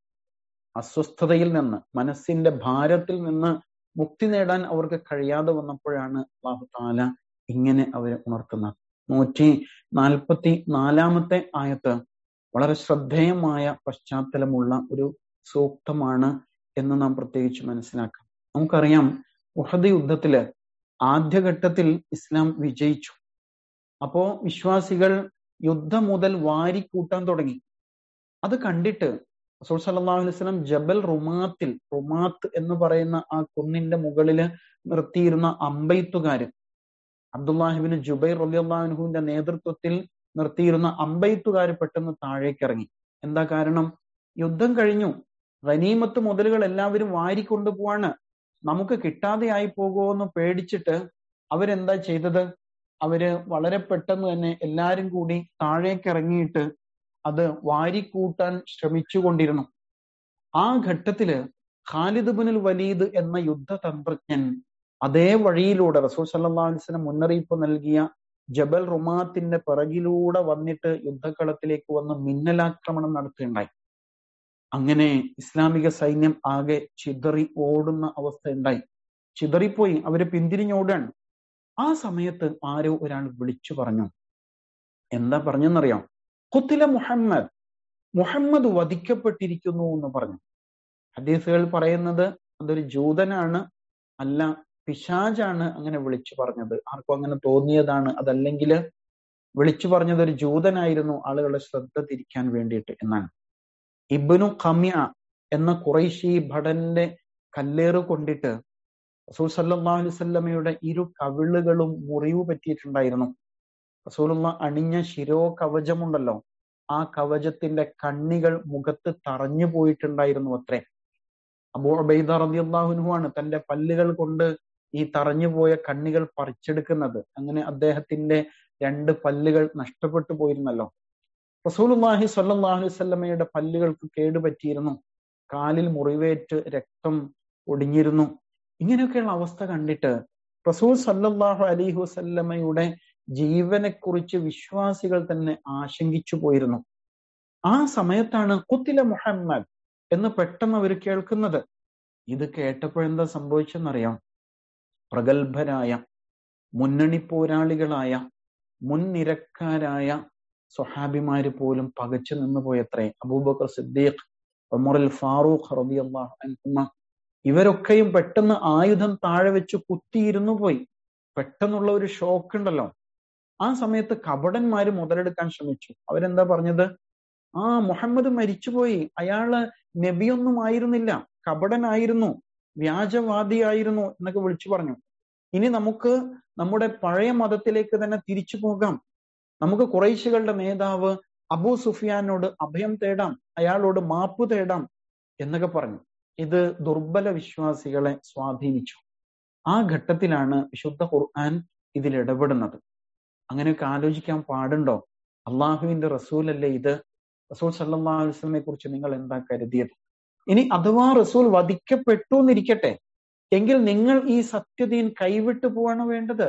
അസ്വസ്ഥതയിൽ നിന്ന് മനസ്സിന്റെ ഭാരത്തിൽ നിന്ന് മുക്തി നേടാൻ അവർക്ക് കഴിയാതെ വന്നപ്പോഴാണ് അള്ളാഹു താല ഇങ്ങനെ അവരെ ഉണർത്തുന്നത് നൂറ്റി നാൽപ്പത്തി നാലാമത്തെ ആയത്ത് വളരെ ശ്രദ്ധേയമായ പശ്ചാത്തലമുള്ള ഒരു സൂക്തമാണ് എന്ന് നാം പ്രത്യേകിച്ച് മനസ്സിലാക്കാം നമുക്കറിയാം ഉഹദ് യുദ്ധത്തില് ആദ്യഘട്ടത്തിൽ ഇസ്ലാം വിജയിച്ചു അപ്പോ വിശ്വാസികൾ യുദ്ധം മുതൽ വാരിക്കൂട്ടാൻ തുടങ്ങി അത് കണ്ടിട്ട് റസൂൽ സല്ലല്ലാഹു അലൈഹി വസല്ലം ജബൽ റുമാത്തിൽ റുമാത്ത് എന്ന് പറയുന്ന ആ കുന്നിന്റെ മുകളില് നിർത്തിയിരുന്ന അമ്പെയ്ത്തുകാര് അബ്ദുല്ലാഹിബിന് ജുബൈർ റലിയല്ലാഹുവിന്റെ നേതൃത്വത്തിൽ നിർത്തിയിരുന്ന അമ്പെയ്ത്തുകാര് പെട്ടെന്ന് താഴേക്ക് ഇറങ്ങി എന്താ കാരണം യുദ്ധം കഴിഞ്ഞു ഗനീമത്ത് മുതലുകൾ എല്ലാവരും വാരിക്കൊണ്ടു പോവാണ് നമുക്ക് കിട്ടാതെയായി പോകുമോ എന്ന് പേടിച്ചിട്ട് അവരെന്താ ചെയ്തത് അവര് വളരെ പെട്ടെന്ന് തന്നെ എല്ലാരും കൂടി താഴേക്ക് ഇറങ്ങിയിട്ട് അത് വാരിക്കൂട്ടാൻ ശ്രമിച്ചുകൊണ്ടിരുന്നു ആ ഘട്ടത്തില് ഖാലിദ് ബിനുൽ വലീദ് എന്ന യുദ്ധതന്ത്രജ്ഞൻ അതേ വഴിയിലൂടെ റസൂൽ സല്ലല്ലാഹു അലൈഹി വസല്ലം മുന്നറിയിപ്പ് നൽകിയ ജബൽ റുമാത്തിന്റെ പിറകിലൂടെ വന്നിട്ട് യുദ്ധക്കളത്തിലേക്ക് വന്ന് മിന്നലാക്രമണം നടത്തുകയുണ്ടായി അങ്ങനെ ഇസ്ലാമിക സൈന്യം ആകെ ചിതറി ഓടുന്ന അവസ്ഥ ഉണ്ടായി ചിതറിപ്പോയി അവര് പിന്തിരിഞ്ഞോടാണ് ആ സമയത്ത് ആരോ ഒരാൾ വിളിച്ചു പറഞ്ഞു എന്താ പറഞ്ഞെന്നറിയാം കുത്തില മുഹമ്മദ് മുഹമ്മദ് വധിക്കപ്പെട്ടിരിക്കുന്നു എന്ന് പറഞ്ഞു ഹദീസുകൾ പറയുന്നത് അതൊരു ജൂതനാണ് അല്ല പിശാജാണ് അങ്ങനെ വിളിച്ചു പറഞ്ഞത് ആർക്കും അങ്ങനെ തോന്നിയതാണ് അതല്ലെങ്കിൽ വിളിച്ചു പറഞ്ഞത് ഒരു ജൂതനായിരുന്നു ആളുകളുടെ ശ്രദ്ധ തിരിക്കാൻ വേണ്ടിയിട്ട് എന്നാണ് ഇബ്നു ഖമ്യ എന്ന കുറൈശി ഭടന്റെ കല്ലേറ് കൊണ്ടിട്ട് റസൂൽ സല്ലല്ലാഹു അലൈഹി വസല്ലമയുടെ ഇരു കവിളുകളും മുറിവ് പറ്റിയിട്ടുണ്ടായിരുന്നു റസൂലുള്ള അണിഞ്ഞ ശിരോ കവചമുണ്ടല്ലോ ആ കവചത്തിന്റെ കണ്ണികൾ മുഖത്ത് തറഞ്ഞു പോയിട്ടുണ്ടായിരുന്നു അത്രേ അബൂ ഉബൈദ റളിയല്ലാഹുൻഹു ആണ് തന്റെ പല്ലുകൾ കൊണ്ട് ഈ തറഞ്ഞു പോയ കണ്ണികൾ പറിച്ചെടുക്കുന്നത് അങ്ങനെ അദ്ദേഹത്തിന്റെ രണ്ട് പല്ലുകൾ നഷ്ടപ്പെട്ടു പോയിരുന്നല്ലോ റസൂലുള്ളാഹി സ്വല്ലല്ലാഹു അലൈഹി വസല്ലമയുടെ പല്ലുകൾക്ക് കേടുപറ്റിയിരുന്നു കാലിൽ മുറിവേറ്റ് രക്തം ഒടിഞ്ഞിരുന്നു ഇങ്ങനെയൊക്കെയുള്ള അവസ്ഥ കണ്ടിട്ട് റസൂൽ സല്ലല്ലാഹു അലൈഹി വസല്ലമയുടെ ജീവനെക്കുറിച്ച് വിശ്വാസികൾ തന്നെ ആശങ്കിച്ചു പോയിരുന്നു ആ സമയത്താണ് കുത്തില മുഹമ്മദ് എന്ന് പെട്ടെന്ന് അവർ കേൾക്കുന്നത് ഇത് കേട്ടപ്പോഴെന്താ സംഭവിച്ചെന്നറിയാം പ്രഗത്ഭരായ മുന്നണി പോരാളികളായ മുൻനിരക്കാരായ സ്വഹാബിമാര് പോലും പകച്ചു നിന്നു പോയത്രേ അബൂബക്കർ സിദ്ദീഖ് ഉമറുൽ ഫാറൂഖ് റളിയല്ലാഹു അൻഹുമ ഇവരൊക്കെയും പെട്ടെന്ന് ആയുധം താഴെ വെച്ച് കുത്തിയിരുന്നു പോയി പെട്ടെന്നുള്ള ഒരു ഷോക്ക് ഉണ്ടല്ലോ ആ സമയത്ത് കപടന്മാര് മുതലെടുക്കാൻ ശ്രമിച്ചു അവരെന്താ പറഞ്ഞത് ആ മുഹമ്മദ് മരിച്ചുപോയി അയാള് നബിയൊന്നും ആയിരുന്നില്ല കപടനായിരുന്നു വ്യാജവാദിയായിരുന്നു എന്നൊക്കെ വിളിച്ചു പറഞ്ഞു ഇനി നമുക്ക് നമ്മുടെ പഴയ മതത്തിലേക്ക് തന്നെ തിരിച്ചു പോകാം നമുക്ക് കുറേശികളുടെ നേതാവ് അബൂ സുഫിയാനോട് അഭയം തേടാം അയാളോട് മാപ്പ് തേടാം എന്നൊക്കെ പറഞ്ഞു ഇത് ദുർബല വിശ്വാസികളെ സ്വാധീനിച്ചു ആ ഘട്ടത്തിലാണ് വിശുദ്ധ ഖുർആൻ ഇതിൽ ഇടപെടുന്നത് അങ്ങനെയൊക്കെ ആലോചിക്കാൻ പാടുണ്ടോ അള്ളാഹുവിന്റെ റസൂലല്ലേ ഇത് റസൂൽ സല്ലാ അലുസ്ലമെ കുറിച്ച് നിങ്ങൾ എന്താ കരുതിയത് ഇനി അഥവാ റസൂൽ വധിക്കപ്പെട്ടു എന്നിരിക്കട്ടെ എങ്കിൽ നിങ്ങൾ ഈ സത്യതീൻ കൈവിട്ടു പോവാണ് വേണ്ടത്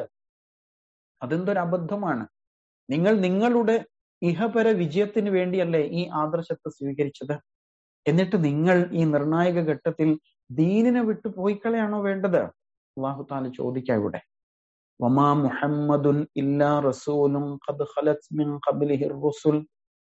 അതെന്തൊരു അബദ്ധമാണ് നിങ്ങൾ നിങ്ങളുടെ ഇഹപര വിജയത്തിന് വേണ്ടിയല്ലേ ഈ ആദർശത്തെ സ്വീകരിച്ചത് എന്നിട്ട് നിങ്ങൾ ഈ നിർണായക ഘട്ടത്തിൽ ദീനിനെ വിട്ടു പോയി കളയാണോ വേണ്ടത് അള്ളാഹു താല ചോദിക്കാം ഇവിടെ വമാ മുഹമ്മദുൻ ഇല്ലാ റസൂലും ഖദ് ഖലത് മിൻ ഖബ്ലിഹി റുസുൽ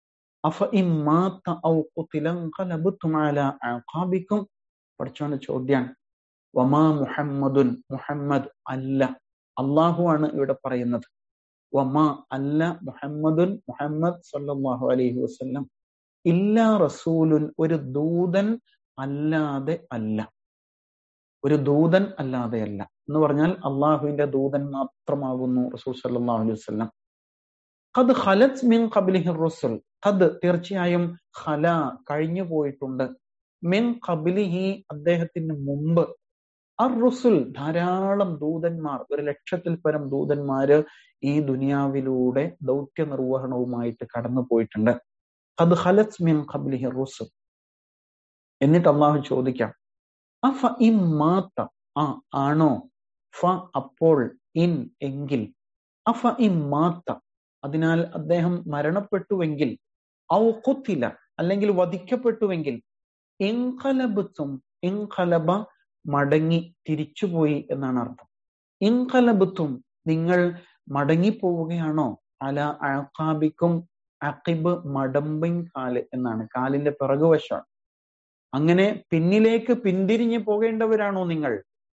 അഫ ഇൻ മാത ഔ ഖുതില ഖലബതും അലാ അഖാബിക്കും പഠിച്ചോന്റെ ചോദ്യാണ് വമാ മുഹമ്മദുൻ മുഹമ്മദ് അല്ല അള്ളാഹു ആണ് ഇവിടെ പറയുന്നത് വമാ അല്ല മുഹമ്മദുൻ മുഹമ്മദ് സല്ലല്ലാഹു അലൈഹി വസല്ലം ഇല്ലാ റസൂലുൻ ഒരു ദൂതൻ അല്ലാതെ അല്ല ഒരു ദൂതൻ അല്ലാതെ അല്ല എന്ന് പറഞ്ഞാൽ അള്ളാഹുവിന്റെ ദൂതൻ മാത്രമാകുന്നു റസൂൽ സല്ലല്ലാഹു അലൈഹി വസല്ലം ഖദ് ഖലത് മിൻ ഖബ്ലിഹി റുസുൽ ഖദ് തീർച്ചയായും ഖല കഴിഞ്ഞു പോയിട്ടുണ്ട് മിൻ ഖബ്ലിഹി അദ്ദേഹത്തിന് മുമ്പ് അർ റുസുൽ ധാരാളം ദൂതന്മാർ ഒരു ലക്ഷത്തിൽ പരം ദൂതന്മാര് ഈ ദുനിയാവിലൂടെ ദൗത്യ നിർവഹണവുമായിട്ട് കടന്നു പോയിട്ടുണ്ട് ഖദ് ഖലത് മിൻ ഖബ്ലിഹി റുസുൽ എന്നിട്ട് അള്ളാഹു ചോദിക്കാം അഫ ഇമ്മാത്ത ആ ആണോ ഫ അപ്പോൾ ഇൻ എങ്കിൽ അഫ ഇമ്മാത്ത അതിനാൽ അദ്ദേഹം മരണപ്പെട്ടുവെങ്കിൽ ഔ കുത്തില അല്ലെങ്കിൽ വധിക്കപ്പെട്ടുവെങ്കിൽ ഇൻകലബത്തും ഇൻകലബ മടങ്ങി തിരിച്ചുപോയി എന്നാണ് അർത്ഥം ഇൻകലബത്തും നിങ്ങൾ മടങ്ങിപ്പോവുകയാണോ അല അഴക്കാബിക്കും അക്കിബ് മടമ്പിൻ കാല് എന്നാണ് കാലിന്റെ പിറകുവശമാണ് അങ്ങനെ പിന്നിലേക്ക് പിന്തിരിഞ്ഞു പോകേണ്ടവരാണോ നിങ്ങൾ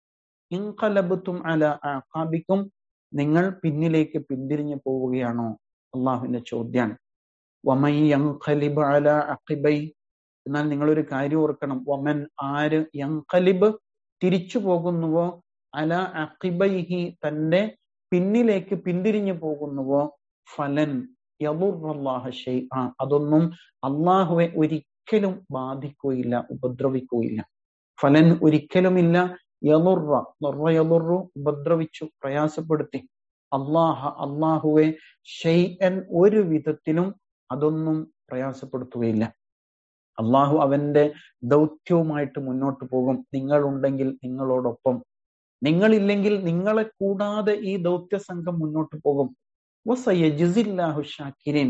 ഇൻകലബത്തും അല ആഖാബിക്കും നിങ്ങൾ പിന്നിലേക്ക് പിന്തിരിഞ്ഞു പോവുകയാണോ അള്ളാഹുവിന്റെ ചോദ്യാണ് വമൻ യൻഖലിബ് അല അഖിബൈ എന്നാൽ നിങ്ങൾ ഒരു കാര്യം ഓർക്കണം വമൻ ആര് യൻഖലിബ് തിരിച്ചു പോകുന്നുവോ അല അഖിബൈഹി തന്റെ പിന്നിലേക്ക് പിന്തിരിഞ്ഞു പോകുന്നുവോ ഫലൻ യദുർറല്ലാഹ ഷൈഅ അതൊന്നും അള്ളാഹുവെ ഒരിക്കലും ബാധിക്കുകയില്ല ഉപദ്രവിക്കുകയില്ല ഫലൻ ഒരിക്കലുമില്ല യലുറ നുറ യലുറു ഉപദ്രവിച്ചു പ്രയാസപ്പെടുത്തി അള്ളാഹ അള്ളാഹുവെ ഷെയ്അൻ ഒരു വിധത്തിലും അതൊന്നും പ്രയാസപ്പെടുത്തുകയില്ല അള്ളാഹു അവന്റെ ദൗത്യവുമായിട്ട് മുന്നോട്ട് പോകും നിങ്ങളുണ്ടെങ്കിൽ നിങ്ങളോടൊപ്പം നിങ്ങളില്ലെങ്കിൽ നിങ്ങളെ കൂടാതെ ഈ ദൗത്യ സംഘം മുന്നോട്ട് പോകും വസയജിസില്ലാഹു ഷാക്കിരിൻ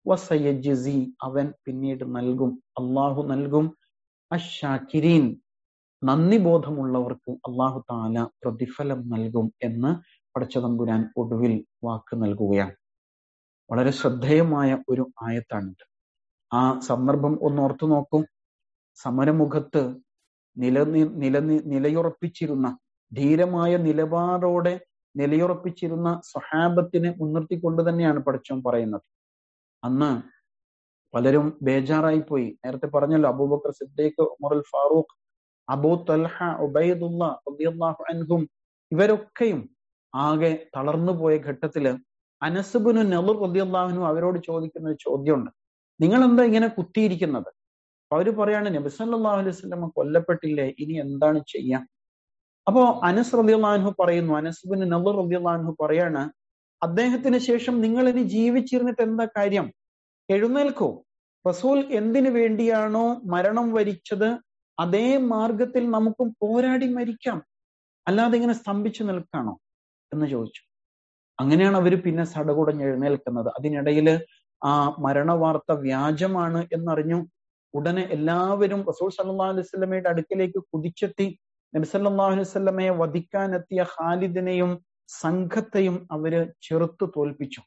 വസയജിസി അവൻ പിന്നീട് നൽകും അള്ളാഹു നൽകും അഷാക്കിരീൻ നന്ദി ബോധമുള്ളവർക്ക് അള്ളാഹു താല പ്രതിഫലം നൽകും എന്ന് പടച്ചതമ്പുരാൻ ഒടുവിൽ വാക്ക് നൽകുകയാണ് വളരെ ശ്രദ്ധേയമായ ഒരു ആയത്താണിത് ആ സന്ദർഭം ഒന്ന് ഓർത്തു നോക്കൂ സമരമുഖത്ത് നിലനി നിലനി നിലയുറപ്പിച്ചിരുന്ന ധീരമായ നിലപാടോടെ നിലയുറപ്പിച്ചിരുന്ന സ്വഹാബത്തിനെ മുൻനിർത്തിക്കൊണ്ട് തന്നെയാണ് പഠിച്ചോൻ പറയുന്നത് അന്ന് പലരും ബേജാറായി പോയി നേരത്തെ പറഞ്ഞല്ലോ അബൂബക്കർ സിദ്ദീഖ് ഉമറുൽ ഫാറൂഖ് അബൂ തൽഹ ഉബൈദുല്ല റളിയല്ലാഹു അൻഹും ഇവരൊക്കെയും ആകെ തളർന്നു പോയ ഘട്ടത്തില് അനസുബിനു നെലർ റളിയല്ലാഹുനു അവരോട് ചോദിക്കുന്ന ഒരു ചോദ്യമുണ്ട് നിങ്ങൾ എന്താ ഇങ്ങനെ കുത്തിയിരിക്കുന്നത് അപ്പൊ അവര് പറയാണ് നബിസല്ലാഹു അലൈഹി സ്വലമ കൊല്ലപ്പെട്ടില്ലേ ഇനി എന്താണ് ചെയ്യാം അപ്പോ അനസ് റളിയല്ലാഹു പറയുന്നു അനസുബിന് നെലർ റളിയല്ലാഹു പറയാണ് അദ്ദേഹത്തിന് ശേഷം നിങ്ങൾ ഇനി ജീവിച്ചിരുന്നിട്ട് എന്താ കാര്യം എഴുന്നേൽക്കൂ റസൂൽ എന്തിനു വേണ്ടിയാണോ മരണം വരിച്ചത് അതേ മാർഗത്തിൽ നമുക്കും പോരാടി മരിക്കാം അല്ലാതെ ഇങ്ങനെ സ്തംഭിച്ചു നിൽക്കാണോ എന്ന് ചോദിച്ചു അങ്ങനെയാണ് അവർ പിന്നെ സടകുടഞ്ഞ് എഴുന്നേൽക്കുന്നത് അതിനിടയില് ആ മരണവാർത്ത വ്യാജമാണ് എന്നറിഞ്ഞു ഉടനെ എല്ലാവരും റസൂൽ സല്ലാ അലൈഹി സ്വലമയുടെ അടുക്കിലേക്ക് കുതിച്ചെത്തി നബി സല്ലല്ലാഹു അലൈഹി വസല്ലമയെ വധിക്കാനെത്തിയ ഖാലിദിനെയും സംഘത്തെയും അവര് ചെറുത്തു തോൽപ്പിച്ചു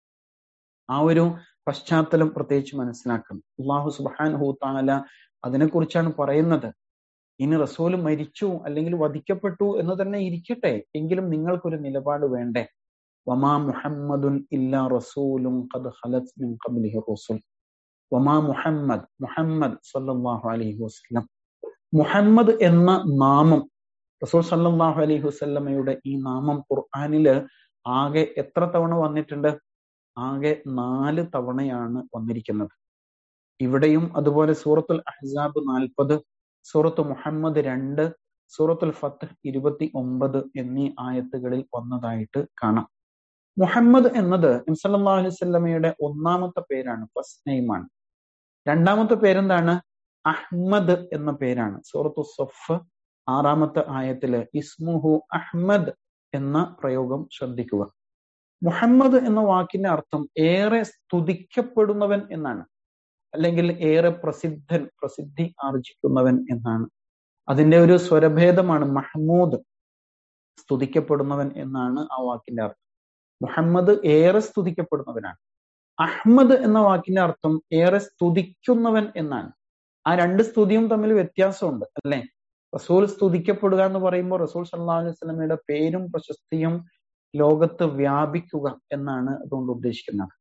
ആ ഒരു പശ്ചാത്തലം പ്രത്യേകിച്ച് മനസ്സിലാക്കണം അള്ളാഹു സുബാൻഹു താല അതിനെക്കുറിച്ചാണ് പറയുന്നത് ഇനി റസൂൽ മരിച്ചു അല്ലെങ്കിൽ വധിക്കപ്പെട്ടു എന്ന് തന്നെ ഇരിക്കട്ടെ എങ്കിലും നിങ്ങൾക്കൊരു നിലപാട് വേണ്ടേ വമാ മുഹമ്മദുൻ ഇല്ലാ റസൂലും ഖദ് ഖലത് മിൻ ഖബ്ലിഹി റസൂൽ വമാ മുഹമ്മദ് മുഹമ്മദ് സല്ലല്ലാഹു അലൈഹി വസല്ലം മുഹമ്മദ് എന്ന നാമം റസൂൽ സല്ലല്ലാഹു അലൈഹി വസല്ലമയുടെ ഈ നാമം ഖുർആനില് ആകെ എത്ര തവണ വന്നിട്ടുണ്ട് ആകെ നാല് തവണയാണ് വന്നിരിക്കുന്നത് ഇവിടെയും അതുപോലെ സൂറത്തുൽ അഹ്സാബ് നാൽപ്പത് സൂറത്ത് മുഹമ്മദ് രണ്ട് സൂറത്തുൽ ഫത്ത് ഇരുപത്തി ഒമ്പത് എന്നീ ആയത്തുകളിൽ വന്നതായിട്ട് കാണാം മുഹമ്മദ് എന്നത് ഇംസല്ലാ അലൈഹി സ്വല്ലമയുടെ ഒന്നാമത്തെ പേരാണ് ഫസ്റ്റ് നെയിമാണ് രണ്ടാമത്തെ പേരെന്താണ് അഹ്മദ് എന്ന പേരാണ് സൂറത്തു സഫ് ആറാമത്തെ ആയത്തില് ഇസ്മുഹു അഹ്മദ് എന്ന പ്രയോഗം ശ്രദ്ധിക്കുക മുഹമ്മദ് എന്ന വാക്കിന്റെ അർത്ഥം ഏറെ സ്തുതിക്കപ്പെടുന്നവൻ എന്നാണ് അല്ലെങ്കിൽ ഏറെ പ്രസിദ്ധൻ പ്രസിദ്ധി ആർജിക്കുന്നവൻ എന്നാണ് അതിന്റെ ഒരു സ്വരഭേദമാണ് മഹ്മൂദ് സ്തുതിക്കപ്പെടുന്നവൻ എന്നാണ് ആ വാക്കിന്റെ അർത്ഥം മുഹമ്മദ് ഏറെ സ്തുതിക്കപ്പെടുന്നവനാണ് അഹ്മദ് എന്ന വാക്കിന്റെ അർത്ഥം ഏറെ സ്തുതിക്കുന്നവൻ എന്നാണ് ആ രണ്ട് സ്തുതിയും തമ്മിൽ വ്യത്യാസമുണ്ട് അല്ലെ റസൂൽ സ്തുതിക്കപ്പെടുക എന്ന് പറയുമ്പോൾ റസൂൽ സല്ലാ അലൈഹി സ്വലമയുടെ പേരും പ്രശസ്തിയും ലോകത്ത് വ്യാപിക്കുക എന്നാണ് അതുകൊണ്ട് ഉദ്ദേശിക്കുന്നത്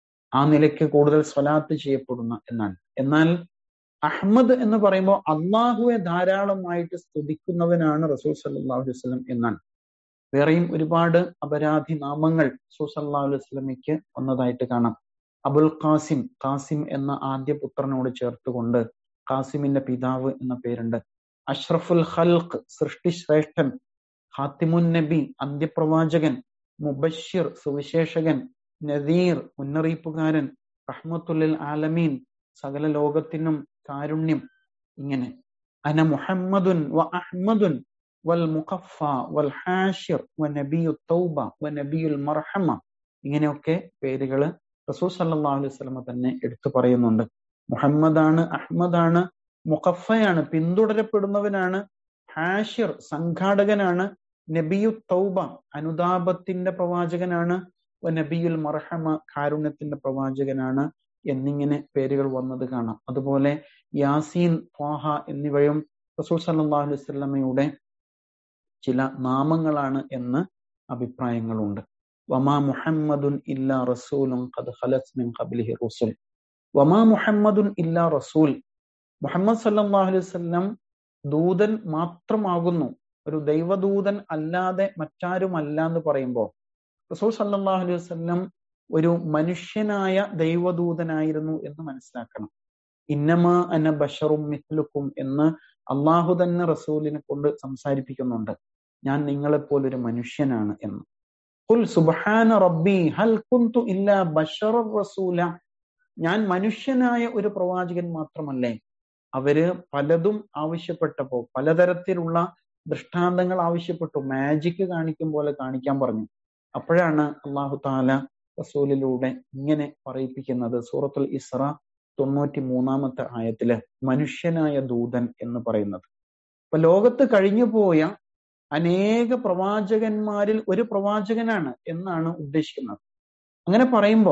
ആ നിലയ്ക്ക് കൂടുതൽ സ്വലാത്ത് ചെയ്യപ്പെടുന്ന എന്നാണ് എന്നാൽ അഹമ്മദ് എന്ന് പറയുമ്പോൾ അള്ളാഹുവെ ധാരാളമായിട്ട് സ്തുതിക്കുന്നവനാണ് റസൂൽ സല്ലാഹു അലൈഹി വസ്ലം എന്നാണ് വേറെയും ഒരുപാട് അപരാധി നാമങ്ങൾ റസൂൽ സല്ലാ അലൈഹി വസ്ലമയ്ക്ക് വന്നതായിട്ട് കാണാം അബുൽ ഖാസിം ഖാസിം എന്ന ആദ്യ പുത്രനോട് ചേർത്തുകൊണ്ട് ഖാസിമിന്റെ പിതാവ് എന്ന പേരുണ്ട് അഷ്റഫുൽ ഖൽഖ് സൃഷ്ടിശ്രേഷ്ഠൻ ഹാത്തിമുൻ നബി അന്ത്യപ്രവാചകൻ മുബഷിർ സുവിശേഷകൻ നദീർ മുന്നറിയിപ്പുകാരൻ റഹ്മത്തുല്ലിൽ ആലമീൻ സകല ലോകത്തിനും കാരുണ്യം ഇങ്ങനെ അന മുഹമ്മദുൻ വ അഹ്മദുൻ വൽ മുഖഫ വൽ ഹാഷിർ വ നബിയു തൗബ വ നബിയുൽ മർഹമ ഇങ്ങനെയൊക്കെ പേരുകള് റസൂൽ സല്ലല്ലാഹു അലൈഹി വസല്ലമ തന്നെ എടുത്തു പറയുന്നുണ്ട് മുഹമ്മദാണ് അഹ്മദാണ് മുഖഫയാണ് പിന്തുടരപ്പെടുന്നവനാണ് ഹാഷിർ സംഘാടകനാണ് നബിയു തൗബ അനുതാപത്തിന്റെ പ്രവാചകനാണ് നബിയുൽ മർഹമ കാരുണ്യത്തിന്റെ പ്രവാചകനാണ് എന്നിങ്ങനെ പേരുകൾ വന്നത് കാണാം അതുപോലെ യാസീൻ ത്വാഹ എന്നിവയും റസൂൽ സല്ലല്ലാഹു അലൈഹി വസല്ലമയുടെ ചില നാമങ്ങളാണ് എന്ന് അഭിപ്രായങ്ങളുണ്ട് വമാ മുഹമ്മദുൻ ഇല്ലാ റസൂലുൻ ഖദ് ഖലത് മിൻ ഖബ്ലിഹി റുസുൽ വമാ മുഹമ്മദുൻ ഇല്ലാ റസൂൽ മുഹമ്മദ് സല്ലല്ലാഹു അലൈഹി വസല്ലം ദൂതൻ മാത്രമാകുന്നു ഒരു ദൈവദൂതൻ അല്ലാതെ മറ്റാരുമല്ല എന്ന് പറയുമ്പോൾ റസൂൽ സല്ലല്ലാഹു അലൈഹി വസല്ലം ഒരു മനുഷ്യനായ ദൈവദൂതനായിരുന്നു എന്ന് മനസ്സിലാക്കണം ഇന്നമാ അന ബഷറും മിഥ്ലുക്കും എന്ന് അള്ളാഹു തന്നെ റസൂലിനെ കൊണ്ട് സംസാരിപ്പിക്കുന്നുണ്ട് ഞാൻ നിങ്ങളെപ്പോലൊരു മനുഷ്യനാണ് എന്ന് ഖുൽ സുബ്ഹാന റബ്ബി ഹൽ കുന്തു ഇല്ലാ ബഷറ റസൂല ഞാൻ മനുഷ്യനായ ഒരു പ്രവാചകൻ മാത്രമല്ലേ അവര് പലതും ആവശ്യപ്പെട്ടപ്പോ പലതരത്തിലുള്ള ദൃഷ്ടാന്തങ്ങൾ ആവശ്യപ്പെട്ടു മാജിക് കാണിക്കും പോലെ കാണിക്കാൻ പറഞ്ഞു അപ്പോഴാണ് അള്ളാഹു താല റസൂലിലൂടെ ഇങ്ങനെ പറയിപ്പിക്കുന്നത് സൂറത്തുൽ ഇസ്ര തൊണ്ണൂറ്റി മൂന്നാമത്തെ ആയത്തില് മനുഷ്യനായ ദൂതൻ എന്ന് പറയുന്നത് അപ്പൊ ലോകത്ത് കഴിഞ്ഞു പോയ അനേക പ്രവാചകന്മാരിൽ ഒരു പ്രവാചകനാണ് എന്നാണ് ഉദ്ദേശിക്കുന്നത് അങ്ങനെ പറയുമ്പോ